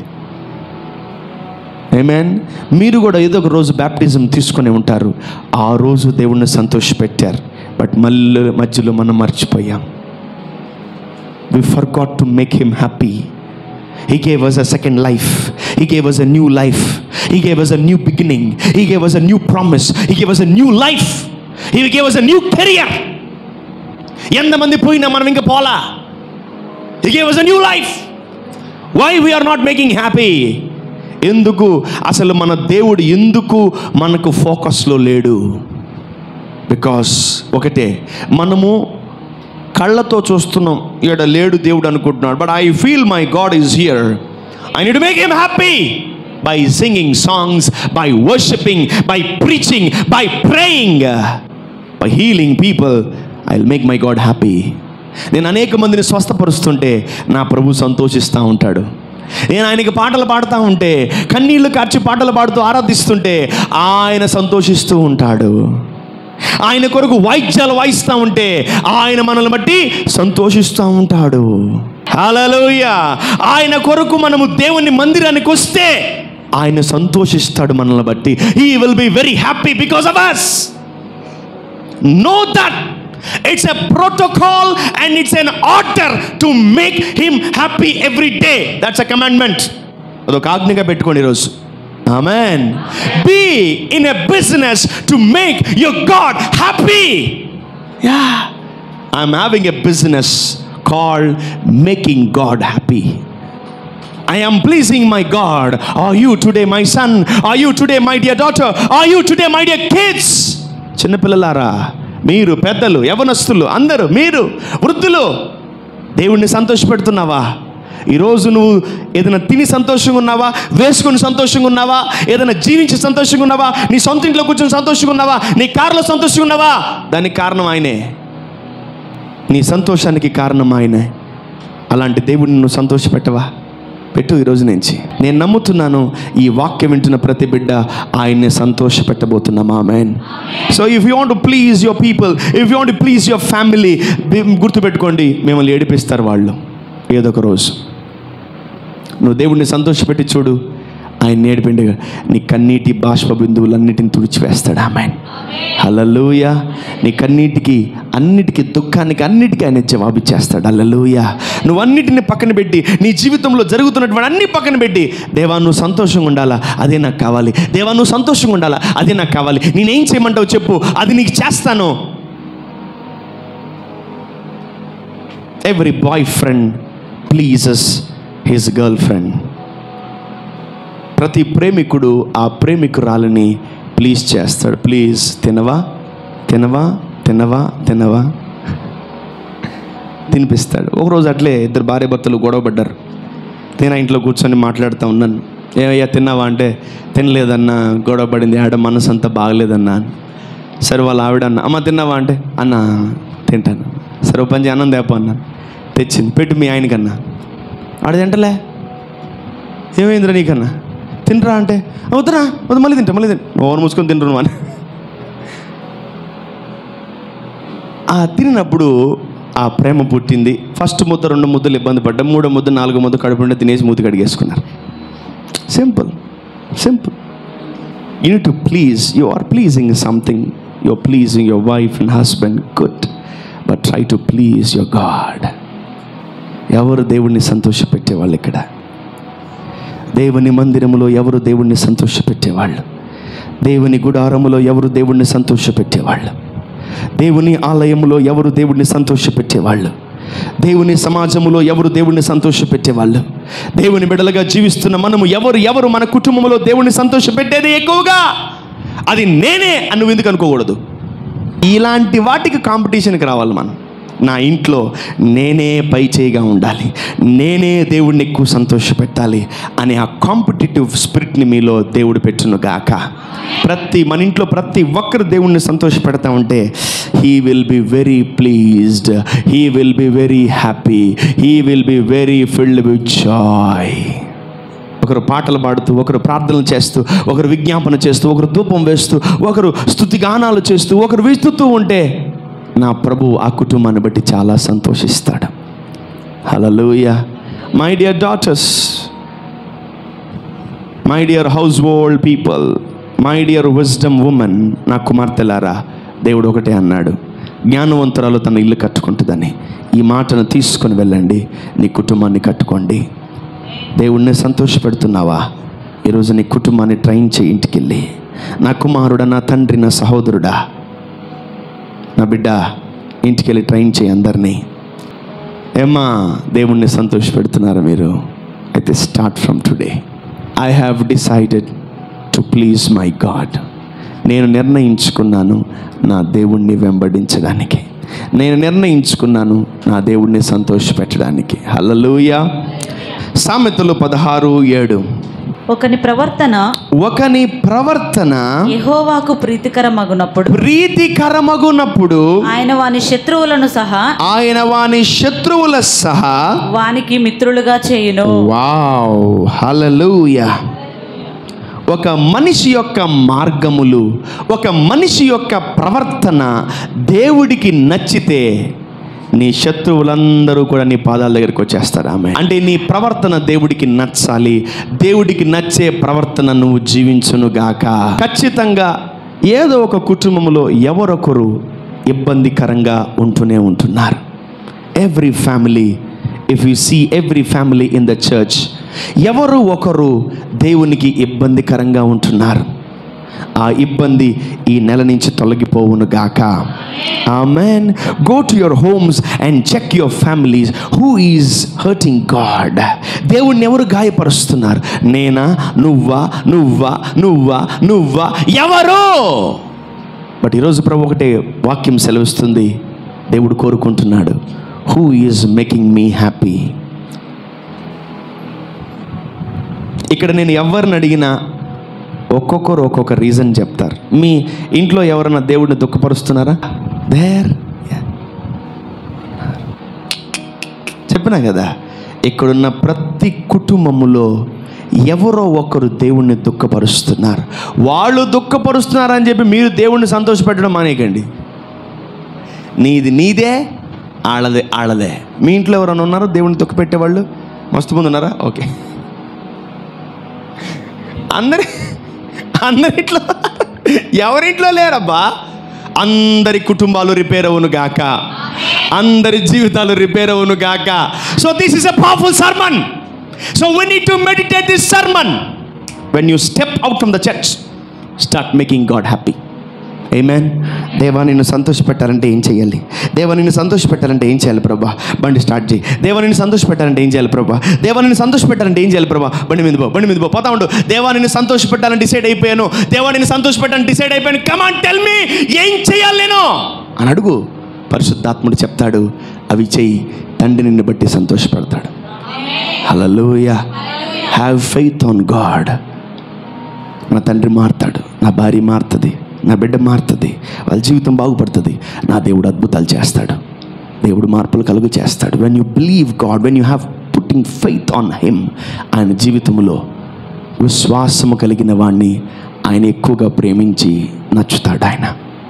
ఏమేన్ మీరు కూడా ఏదో ఒక రోజు బ్యాప్టిజం తీసుకొని ఉంటారు ఆ రోజు దేవుణ్ణి సంతోషపెట్టారు బట్ మళ్ళీ మధ్యలో మనం మర్చిపోయాం we forgot to make him happy He gave us a second life. He gave us a new life. He gave us a new beginning. He gave us a new promise. He gave us a new life. He gave us a new career. ఎంతమంది పోయినా మనం ఇంకా పోలా He gave us a new life. Why we are not making happy? ఎందుకు అసలు మన దేవుడు ఎందుకు మనకు ఫోకస్లో లేడు బికాస్ ఒకటే మనము కళ్ళతో చూస్తున్నాం ఈడ లేడు దేవుడు అనుకుంటున్నాడు but I feel my God is here I need make him happy by singing songs by worshipping by preaching by praying by healing people I will make my God happy నేను అనేక మందిని స్వస్థపరుస్తుంటే నా ప్రభు సంతోషిస్తూ ఉంటాడు నేను ఆయనకి పాటలు పాడుతూ ఉంటే కన్నీళ్లు కార్చి పాటలు పాడుతూ ఆరాధిస్తుంటే ఆయన సంతోషిస్తూ ఉంటాడు ఆయన కొరకు వాయిద్యాలు వాయిస్తూ ఉంటే ఆయన మనల్ని బట్టి సంతోషిస్తూ ఉంటాడు హల్లెలూయ ఆయన కొరకు మనము దేవుని మందిరానికి వస్తే ఆయన సంతోషిస్తాడు మనల్ని బట్టి he will be very happy because of us know that it's a protocol and it's an order to make him happy every day that's a commandment అదొక ఆజ్ఞగా పెట్టుకోండి ఈరోజు Amen. Be in a business to make your God happy. Yeah. I'm having a business called making God happy. I am pleasing my God. Are you today, my son? Are you today, my dear daughter? Are you today, my dear kids? చిన్నపిల్లలారా మీరు పెద్దలు యవనస్తులు అందరూ మీరు వృద్ధులు దేవుణ్ణి సంతోషపెడుతున్నావా ఈరోజు నువ్వు ఏదైనా తిని సంతోషంగా ఉన్నావా వేసుకుని సంతోషంగా ఉన్నావా ఏదైనా జీవించి సంతోషంగా ఉన్నావా నీ సొంత ఇంట్లో కూర్చొని సంతోషంగా ఉన్నావా నీ కారులో సంతోషంగా ఉన్నావా దానికి కారణం ఆయనే నీ సంతోషానికి కారణం ఆయనే అలాంటి దేవుడిని నువ్వు సంతోషపెట్టవా పెట్టు ఈరోజు నుంచి నేను నమ్ముతున్నాను ఈ వాక్యం వింటున్న ప్రతి బిడ్డ ఆయన్ని సంతోష పెట్టబోతున్నామా man so if you want please your people if you want please your family గుర్తుపెట్టుకోండి మిమ్మల్ని ఏడిపిస్తారు వాళ్ళు ఏదో ఒక రోజు నువ్వు దేవుడిని సంతోషపెట్టి చూడు ఆయన నేర్పిండి నీ కన్నీటి బాష్ప బిందువులన్నిటిని తుడిచివేస్తాడు ఆమె హలలుయ నీ కన్నీటికి అన్నిటికీ దుఃఖానికి అన్నిటికీ ఆయన జవాబిచ్చేస్తాడు అల్లలుయ నువ్వు అన్నిటిని పక్కన పెట్టి నీ జీవితంలో జరుగుతున్నటువంటి అన్ని పక్కన పెట్టి దేవా నువ్వు సంతోషంగా ఉండాలా అదే నాకు కావాలి దేవా నువ్వు సంతోషంగా ఉండాలా అదే నాకు కావాలి నేనేం చేయమంటావు చెప్పు అది నీకు చేస్తాను every boyfriend pleases his girlfriend ప్రతి ప్రేమికుడు ఆ ప్రేమికురాలని ప్లీజ్ చేస్తాడు ప్లీజ్ తినవా తినవా తినవా తినవా తినిపిస్తాడు ఒకరోజు అట్లే ఇద్దరు భార్య భర్తలు గొడవ పడ్డారు నేను ఆ ఇంట్లో కూర్చొని మాట్లాడుతూ ఉన్నాను ఏమయ్యా తిన్నావా అంటే తినలేదన్నా గొడవ పడింది ఆడ మనసు అంతా బాగలేదన్నా అని. సరే వాళ్ళ ఆవిడ అన్న అమ్మ తిన్నావా అంటే అన్న తింటాను సరే ఓ పని చేయి, అన్నం తేప అన్నాను తెచ్చింది పెట్టు మీ ఆయనకన్నా ఆడ తింటలే ఏమైందిరా నీకన్నా తినరా అంటే "ఆ, వద్దురా వద్దు మళ్ళీ తింటా మళ్ళీ తింటా ఓవర్ మూసుకొని తింటారు నువ్వు అని ఆ తినినప్పుడు ఆ ప్రేమ పుట్టింది ఫస్ట్ ముద్ద రెండు ముద్దలు ఇబ్బంది పడ్డాం మూడో ముద్ద నాలుగో ముద్ద కడుపు నిండా తినేసి మూతి కడిగేసుకున్నారు simple simple you need to please you are pleasing something you are pleasing your wife and husband good but try to please your God ఎవరు దేవుణ్ణి సంతోషపెట్టే వాళ్ళు ఇక్కడ దేవుని మందిరములో ఎవరు దేవుణ్ణి సంతోషపెట్టేవాళ్ళు దేవుని గుడారములో ఎవరు దేవుణ్ణి సంతోషపెట్టేవాళ్ళు దేవుని ఆలయములో ఎవరు దేవుణ్ణి సంతోషపెట్టేవాళ్ళు దేవుని సమాజములో ఎవరు దేవుణ్ణి సంతోషపెట్టేవాళ్ళు దేవుని బిడలుగా జీవిస్తున్న మనము ఎవరు ఎవరు మన కుటుంబంలో దేవుణ్ణి సంతోషపెట్టేది ఎక్కువగా అది నేనే అని నువ్వు ఎందుకు అనుకోకూడదు ఇలాంటి వాటికి కాంపిటీషన్కి రావాలి మనం నా ఇంట్లో నేనే పై చేయిగా ఉండాలి నేనే దేవుడిని ఎక్కువ సంతోషపెట్టాలి అనే ఆ కాంపిటేటివ్ స్పిరిట్ని మీలో దేవుడు పెట్టును గాక ప్రతి మన ఇంట్లో ప్రతి ఒక్కరు దేవుణ్ణి సంతోషపెడతా ఉంటే he will be very pleased he will be very happy he will be very filled with joy ఒకరు పాటలు పాడుతూ ఒకరు ప్రార్థనలు చేస్తూ ఒకరు విజ్ఞాపన చేస్తూ ఒకరు ధూపం వేస్తూ ఒకరు స్థుతిగానాలు చేస్తూ ఒకరు విస్తుతూ ఉంటే నా ప్రభు ఆ కుటుంబాన్ని బట్టి చాలా సంతోషిస్తాడు hallelujah my dear daughters my dear household people my dear wisdom women నా కుమార్తెలారా దేవుడు ఒకటే అన్నాడు జ్ఞానవంతురాలు తన ఇల్లు కట్టుకుంటుందని ఈ మాటను తీసుకొని వెళ్ళండి నీ కుటుంబాన్ని కట్టుకోండి దేవుణ్ణి సంతోషపెడుతున్నావా ఈరోజు నీ కుటుంబాన్ని ట్రైన్ చేయి ఇంటికి వెళ్ళి నా కుమారుడా నా తండ్రి నా సహోదరుడా నా బిడ్డ ఇంటికి వెళ్ళి ట్రైన్ చేయి అందరినీ ఏమ్మా దేవుణ్ణి సంతోషపెడుతున్నారా మీరు అయితే start from today I have decided to please my God నేను నిర్ణయించుకున్నాను నా దేవుణ్ణి వెంబడించడానికి నేను నిర్ణయించుకున్నాను నా దేవుణ్ణి సంతోషపెట్టడానికి హల్లెలూయా సామెతలు పదహారు ఏడు ఒకని ప్రవర్తన ఒకని ప్రవర్తన యెహోవాకు ప్రీతికరమగునప్పుడు ప్రీతికరమగునప్పుడు ఆయన వాని శత్రువులను సహా ఆయన వాని శత్రువుల సహా వానికి మిత్రులుగా చేయును వావ్ హల్లెలూయా ఒక మనిషి యొక్క మార్గములు ఒక మనిషి యొక్క ప్రవర్తన దేవుడికి నచ్చితే నీ శత్రువులందరూ కూడా నీ పాదాల దగ్గరికి వచ్చేస్తారు ఆమె అంటే నీ ప్రవర్తన దేవుడికి నచ్చాలి దేవుడికి నచ్చే ప్రవర్తన నువ్వు జీవించునుగాక ఖచ్చితంగా ఏదో ఒక కుటుంబంలో ఎవరొకరు ఇబ్బందికరంగా ఉంటూనే ఉంటున్నారు every family if you see every family in the church ఎవరు ఒకరు దేవునికి ఇబ్బందికరంగా ఉంటున్నారు ఆ ఇబ్బంది ఈ నెల నుంచి తొలగిపోవును గాక amen go to your homes and check your families who is hurting God దేవుణ్ణి ఎవరు గాయపరుస్తున్నారు నేనా నువ్వా నువ్వా నువ్వా నువ్వా ఎవరు బట్ ఈరోజు ప్రభు ఒకటే వాక్యం సెలవిస్తుంది దేవుడు కోరుకుంటున్నాడు who is making me happy ఇక్కడ నేను ఎవరిని అడిగినా ఒక్కొక్కరు ఒక్కొక్క రీజన్ చెప్తారు మీ ఇంట్లో ఎవరైనా దేవుడిని దుఃఖపరుస్తున్నారా దేర్ చెప్పినా కదా ఇక్కడున్న ప్రతి కుటుంబములో ఎవరో ఒకరు దేవుణ్ణి దుఃఖపరుస్తున్నారు వాళ్ళు దుఃఖపరుస్తున్నారని చెప్పి మీరు దేవుణ్ణి సంతోషపెట్టడం మానేయకండి నీది నీదే ఆళ్ళదే ఆళ్ళదే మీ ఇంట్లో ఎవరైనా ఉన్నారో దేవుణ్ణి దుఃఖపెట్టేవాళ్ళు మస్తు మంది ఉన్నారా ఓకే అందరి అందరిట్లో ఎవరింట్లో లేరబ్బా అందరి కుటుంబాలు రిపేర్ అవును గాక అందరి జీవితాలు రిపేర్ అవును గాక so this is a powerful sermon so we need to meditate this sermon when you step out from the church start making God happy amen దేవా నిన్ను సంతోషపెట్టాలంటే ఏం చేయాలి దేవా నిన్ను సంతోషపెట్టాలంటే ఏం చేయాలి ప్రభా బండి స్టార్ట్ చేయి దేవా నిన్ను సంతోషపెట్టాలంటే ఏం చేయాలి ప్రభా దేవా నిన్ను సంతోషపెట్టాలంటే ఏం చేయాలి ప్రభా బండి మీద పో బండి మీద పో పోతా ఉండు దేవా నిన్ను సంతోషపెట్టాలని డిసైడ్ అయిపోయాను దేవా నిన్ను సంతోషపెట్టాలని డిసైడ్ అయిపోయాను కమాన్ టెల్ మీ ఏం చేయాలి నేను అని అడుగు పరిశుద్ధాత్ముడు చెప్తాడు అవి చెయ్యి తండ్రి నిన్ను బట్టి సంతోషపడతాడు హలలోయ హ్యావ్ ఫెయిత్ ఆన్ గాడ్ నా తండ్రి మారుతాడు నా భార్య మారుతుంది నా బిడ్డ మారుతుంది వాళ్ళ జీవితం బాగుపడుతుంది నా దేవుడు అద్భుతాలు చేస్తాడు దేవుడు మార్పులు కలుగు చేస్తాడు when you believe God when you have putting faith on him ఆయన జీవితంలో విశ్వాసము కలిగిన వాడిని ఆయన ఎక్కువగా ప్రేమించి నచ్చుతాడు ఆయన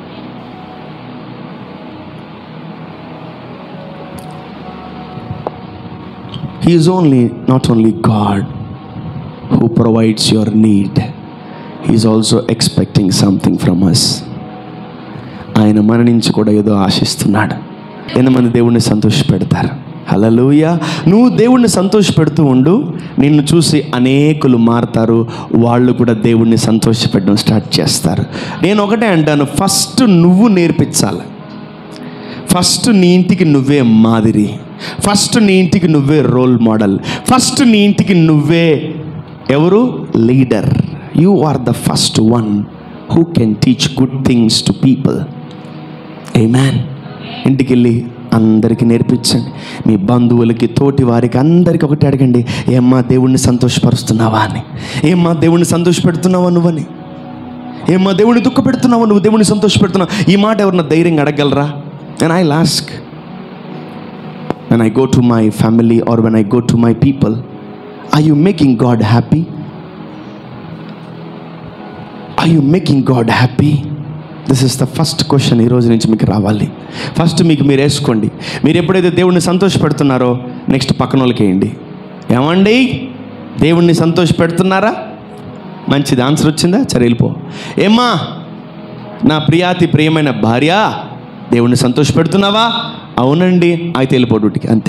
He is only not only God who provides your need, He is also expecting something from us. ఆయన మన నుంచి కూడా ఏదో ఆశిస్తున్నాడు ఎంతమంది దేవుణ్ణి సంతోషపెడతారు హలలుయ నువ్వు దేవుణ్ణి సంతోషపెడుతూ ఉండు నిన్ను చూసి అనేకులు మారుతారు వాళ్ళు కూడా దేవుణ్ణి సంతోషపెట్టడం స్టార్ట్ చేస్తారు నేను ఒకటే అంటాను ఫస్ట్ నువ్వు నేర్పించాలి ఫస్ట్ నీ ఇంటికి నువ్వే మాదిరి ఫస్ట్ నీ ఇంటికి నువ్వే రోల్ మోడల్ ఫస్ట్ నీ ఇంటికి నువ్వే ఎవరు leader you are the first one who can teach good things to people a man ఇంటికి వెళ్ళి అందరికీ నేర్పించండి మీ బంధువులకి తోటి వారికి అందరికీ ఒకటి అడగండి ఏమ్మా దేవుణ్ణి సంతోషపరుస్తున్నావా అని ఏమ్మా దేవుణ్ణి సంతోషపెడుతున్నావా నువ్వని ఏమ్మా దేవుని దుఃఖ పెడుతున్నావా నువ్వు దేవుని సంతోషపెడుతున్నావు ఈ మాట ఎవరన్నా ధైర్యంగా అడగలరా and I ask when I go to my family or when I go to my people, are you making God happy? Are you making God happy? This is the first question ఈ రోజు నుంచి మీకు రావాలి first మీకు మీరు వేసుకోండి మీరు ఎప్పుడైతే దేవుణ్ణి సంతోషపెడుతున్నారో నెక్స్ట్ పక్కన వాళ్ళకి వేయండి ఏమండి దేవుణ్ణి సంతోషపెడుతున్నారా మంచిది ఆన్సర్ వచ్చిందా సరే వెళ్ళిపో ఏమ్మా నా ప్రియాతి ప్రియమైన భార్య దేవుణ్ణి సంతోషపెడుతున్నావా అవునండి అయితే వెళ్ళిపో డ్యూటీకి అంతే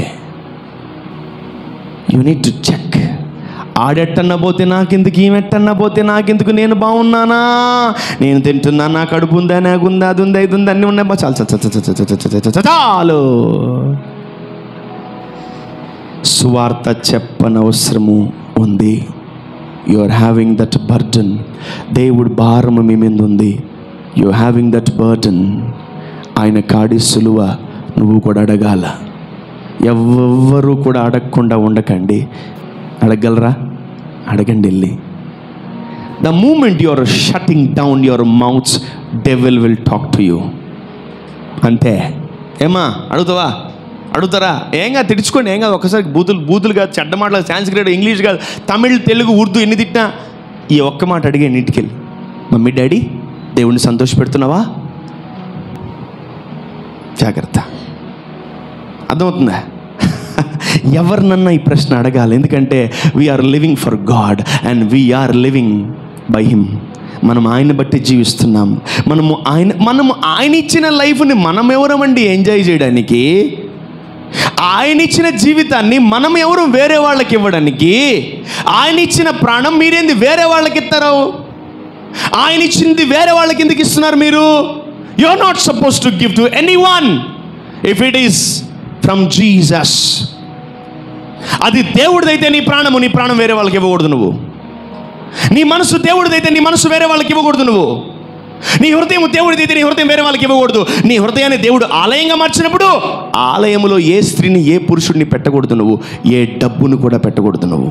యూ నీడ్ టు చెక్ ఆడెట్టన్నా పోతే నాకెందుకు ఈమెట్టన్నా పోతే నాకెందుకు నేను బాగున్నానా నేను తింటున్నా నా కడుపు ఉందా నాకుందా అది ఉందా ఇది ఉందా అన్నీ ఉన్నాయి బా చాలు చాలు చాలు చాలు చాలు చాలు చాలు చాలు చాలు సువార్త చెప్పనవసరము ఉంది you are having that burden దేవుడు భారము మీ మీద ఉంది యు హ్యావింగ్ దట్ బర్డన్ ఆయన కాడి సులువ నువ్వు కూడా అడగాల ఎవ్వరూ కూడా అడగకుండా ఉండకండి అడగలరా అడగండి వెళ్ళి the moment you are shutting down your mouths devil will talk to you అంతే ఏమా అడుగుతావా అడుగుతారా ఏం కాదు తిడుచుకోండి ఏం కాదు ఒకసారి బూతులు బూతులు కాదు చెడ్డ మాటలు సాంస్క్రిట్ ఇంగ్లీష్ కాదు తమిళ్ తెలుగు ఉర్దూ ఎన్ని తిట్టినా ఈ ఒక్క మాట అడిగే ఇంటికెళ్ళి మమ్మీ డాడీ దేవుణ్ణి సంతోషపెడుతున్నావా జాగ్రత్త అర్థమవుతుందా ఎవరినన్నా ఈ ప్రశ్న అడగాలి ఎందుకంటే we're living for God and we're living by him మనం ఆయన బట్టి జీవిస్తున్నాం మనము ఆయన మనము ఆయన ఇచ్చిన లైఫ్ని మనం ఎవరమండి ఎంజాయ్ చేయడానికి ఆయన ఇచ్చిన జీవితాన్ని మనం ఎవరు వేరే వాళ్ళకి ఇవ్వడానికి ఆయన ఇచ్చిన ప్రాణం మీరేంది వేరే వాళ్ళకి ఇస్తారు ఆయన ఇచ్చింది వేరే వాళ్ళకి ఎందుకు ఇస్తున్నారు మీరు you are not suppose to give to anyone if it is from Jesus అది దేవుడిదైతే నీ ప్రాణము నీ ప్రాణం వేరే వాళ్ళకి ఇవ్వకూడదు నువ్వు నీ మనసు దేవుడిదైతే నీ మనసు వేరే వాళ్ళకి ఇవ్వకూడదు నువ్వు నీ హృదయం దేవుడిదైతే నీ హృదయం వేరే వాళ్ళకి ఇవ్వకూడదు నీ హృదయాన్ని దేవుడు ఆలయంగా మార్చినప్పుడు ఆలయంలో ఏ స్త్రీని ఏ పురుషుడిని పెట్టకూడదు నువ్వు ఏ డబ్బును కూడా పెట్టకూడదు నువ్వు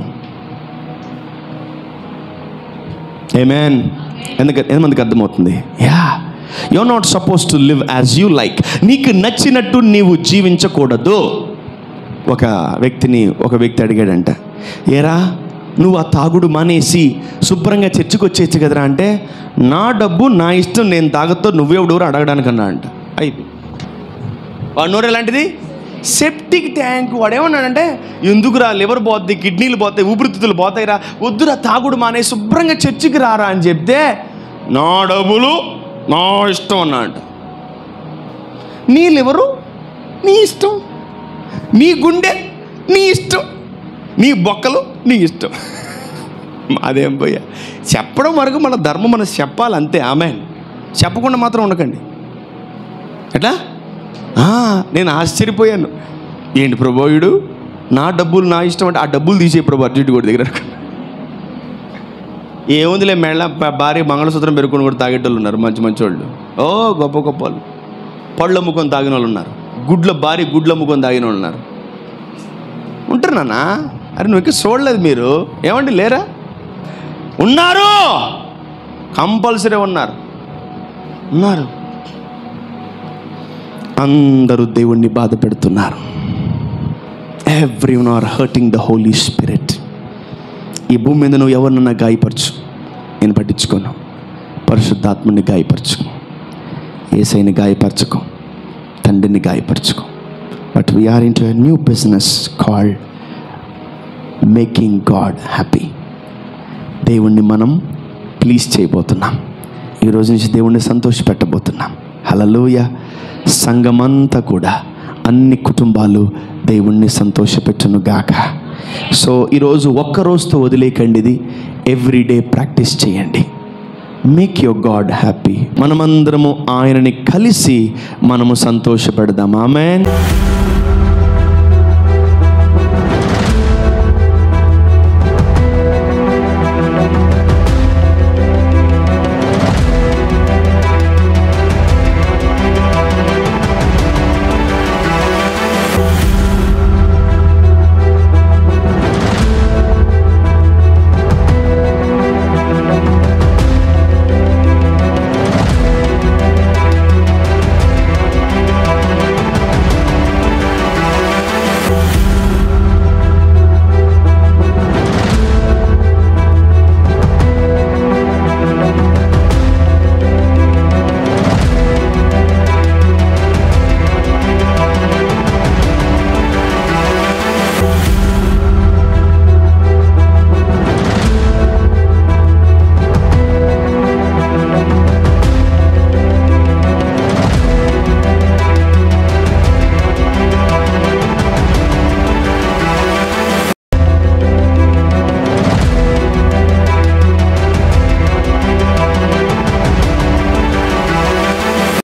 ఏమేన్ ఎందుకు ఎంతమందికి అర్థమవుతుంది yeah you are not suppose to live as you like నీకు నచ్చినట్టు నీవు జీవించకూడదు ఒక వ్యక్తిని ఒక వ్యక్తి అడిగాడంట ఏరా నువ్వు ఆ తాగుడు మానేసి శుభ్రంగా చర్చికి వచ్చేయచ్చు కదరా అంటే నా డబ్బు నా ఇష్టం నేను తాగతో నువ్వెవడెవరు అడగడానికన్నా అంట అయిపోయి వాడు నోరు ఎలాంటిది సెప్టిక్ ట్యాంక్ వాడు ఏమన్నాడంటే ఎందుకురా లివర్ పోద్ది కిడ్నీలు పోతాయి ఊపిరితిత్తులు పోతాయిరా వద్దురా తాగుడు మానే శుభ్రంగా చర్చికి రారా అని చెప్తే నా డబ్బులు నా ఇష్టం అన్నాడు నీ లివరు నీ ఇష్టం నీ గుండె నీ ఇష్టం నీ బొక్కలు నీ ఇష్టం అదేం పోయా చెప్పడం వరకు మన ధర్మం మనం చెప్పాలి అంతే ఆమె చెప్పకుండా మాత్రం ఉండకండి ఎట్లా ఆ, నేను ఆశ్చర్యపోయాను ఏంటి ప్రభోయుడు నా డబ్బులు నా ఇష్టం అంటే ఆ డబ్బులు తీసే ప్రభు అర్జునుడి కూడా దగ్గర ఏముందిలే మెళ్ళ ప- భార్య మంగళసూత్రం పెరుకుని కూడా తాగేటోళ్ళు ఉన్నారు మంచి మంచి వాళ్ళు ఓ గొప్ప గొప్ప వాళ్ళు పళ్ళు అమ్ముకొని తాగిన వాళ్ళు ఉన్నారు గుడ్ల భార్య గుడ్లు అమ్ముకొని తాగిన వాళ్ళు ఉన్నారు ఉంటారు నాన్న అరే నువ్వు ఇంకా చూడలేదు మీరు ఏమండి లేరా ఉన్నారు కంపల్సరీ ఉన్నారు ఉన్నారు అందరూ దేవుణ్ణి బాధ పెడుతున్నారు everyone are hurting the Holi Spirit ఈ భూమి మీద నువ్వు ఎవరినన్నా గాయపరచు నేను పట్టించుకోను పరిశుద్ధాత్మని గాయపరచుకో ఏసైని గాయపరచుకో తండ్రిని గాయపరచుకో but we're into new business called making God happy దేవుణ్ణి మనం ప్లీజ్ చేయబోతున్నాం ఈ రోజు నుంచి దేవుణ్ణి సంతోషపెట్టబోతున్నాం హలలోయ సంఘమంతా కూడా అన్ని కుటుంబాలు దేవుణ్ణి సంతోషపెట్టును గాక సో ఈరోజు ఒక్క రోజుతో వదిలేకండి ఇది ఎవ్రీడే ప్రాక్టీస్ చేయండి మేక్ యువర్ గాడ్ హ్యాపీ మనమందరము ఆయనని కలిసి మనము సంతోషపెడదాం ఆమెన్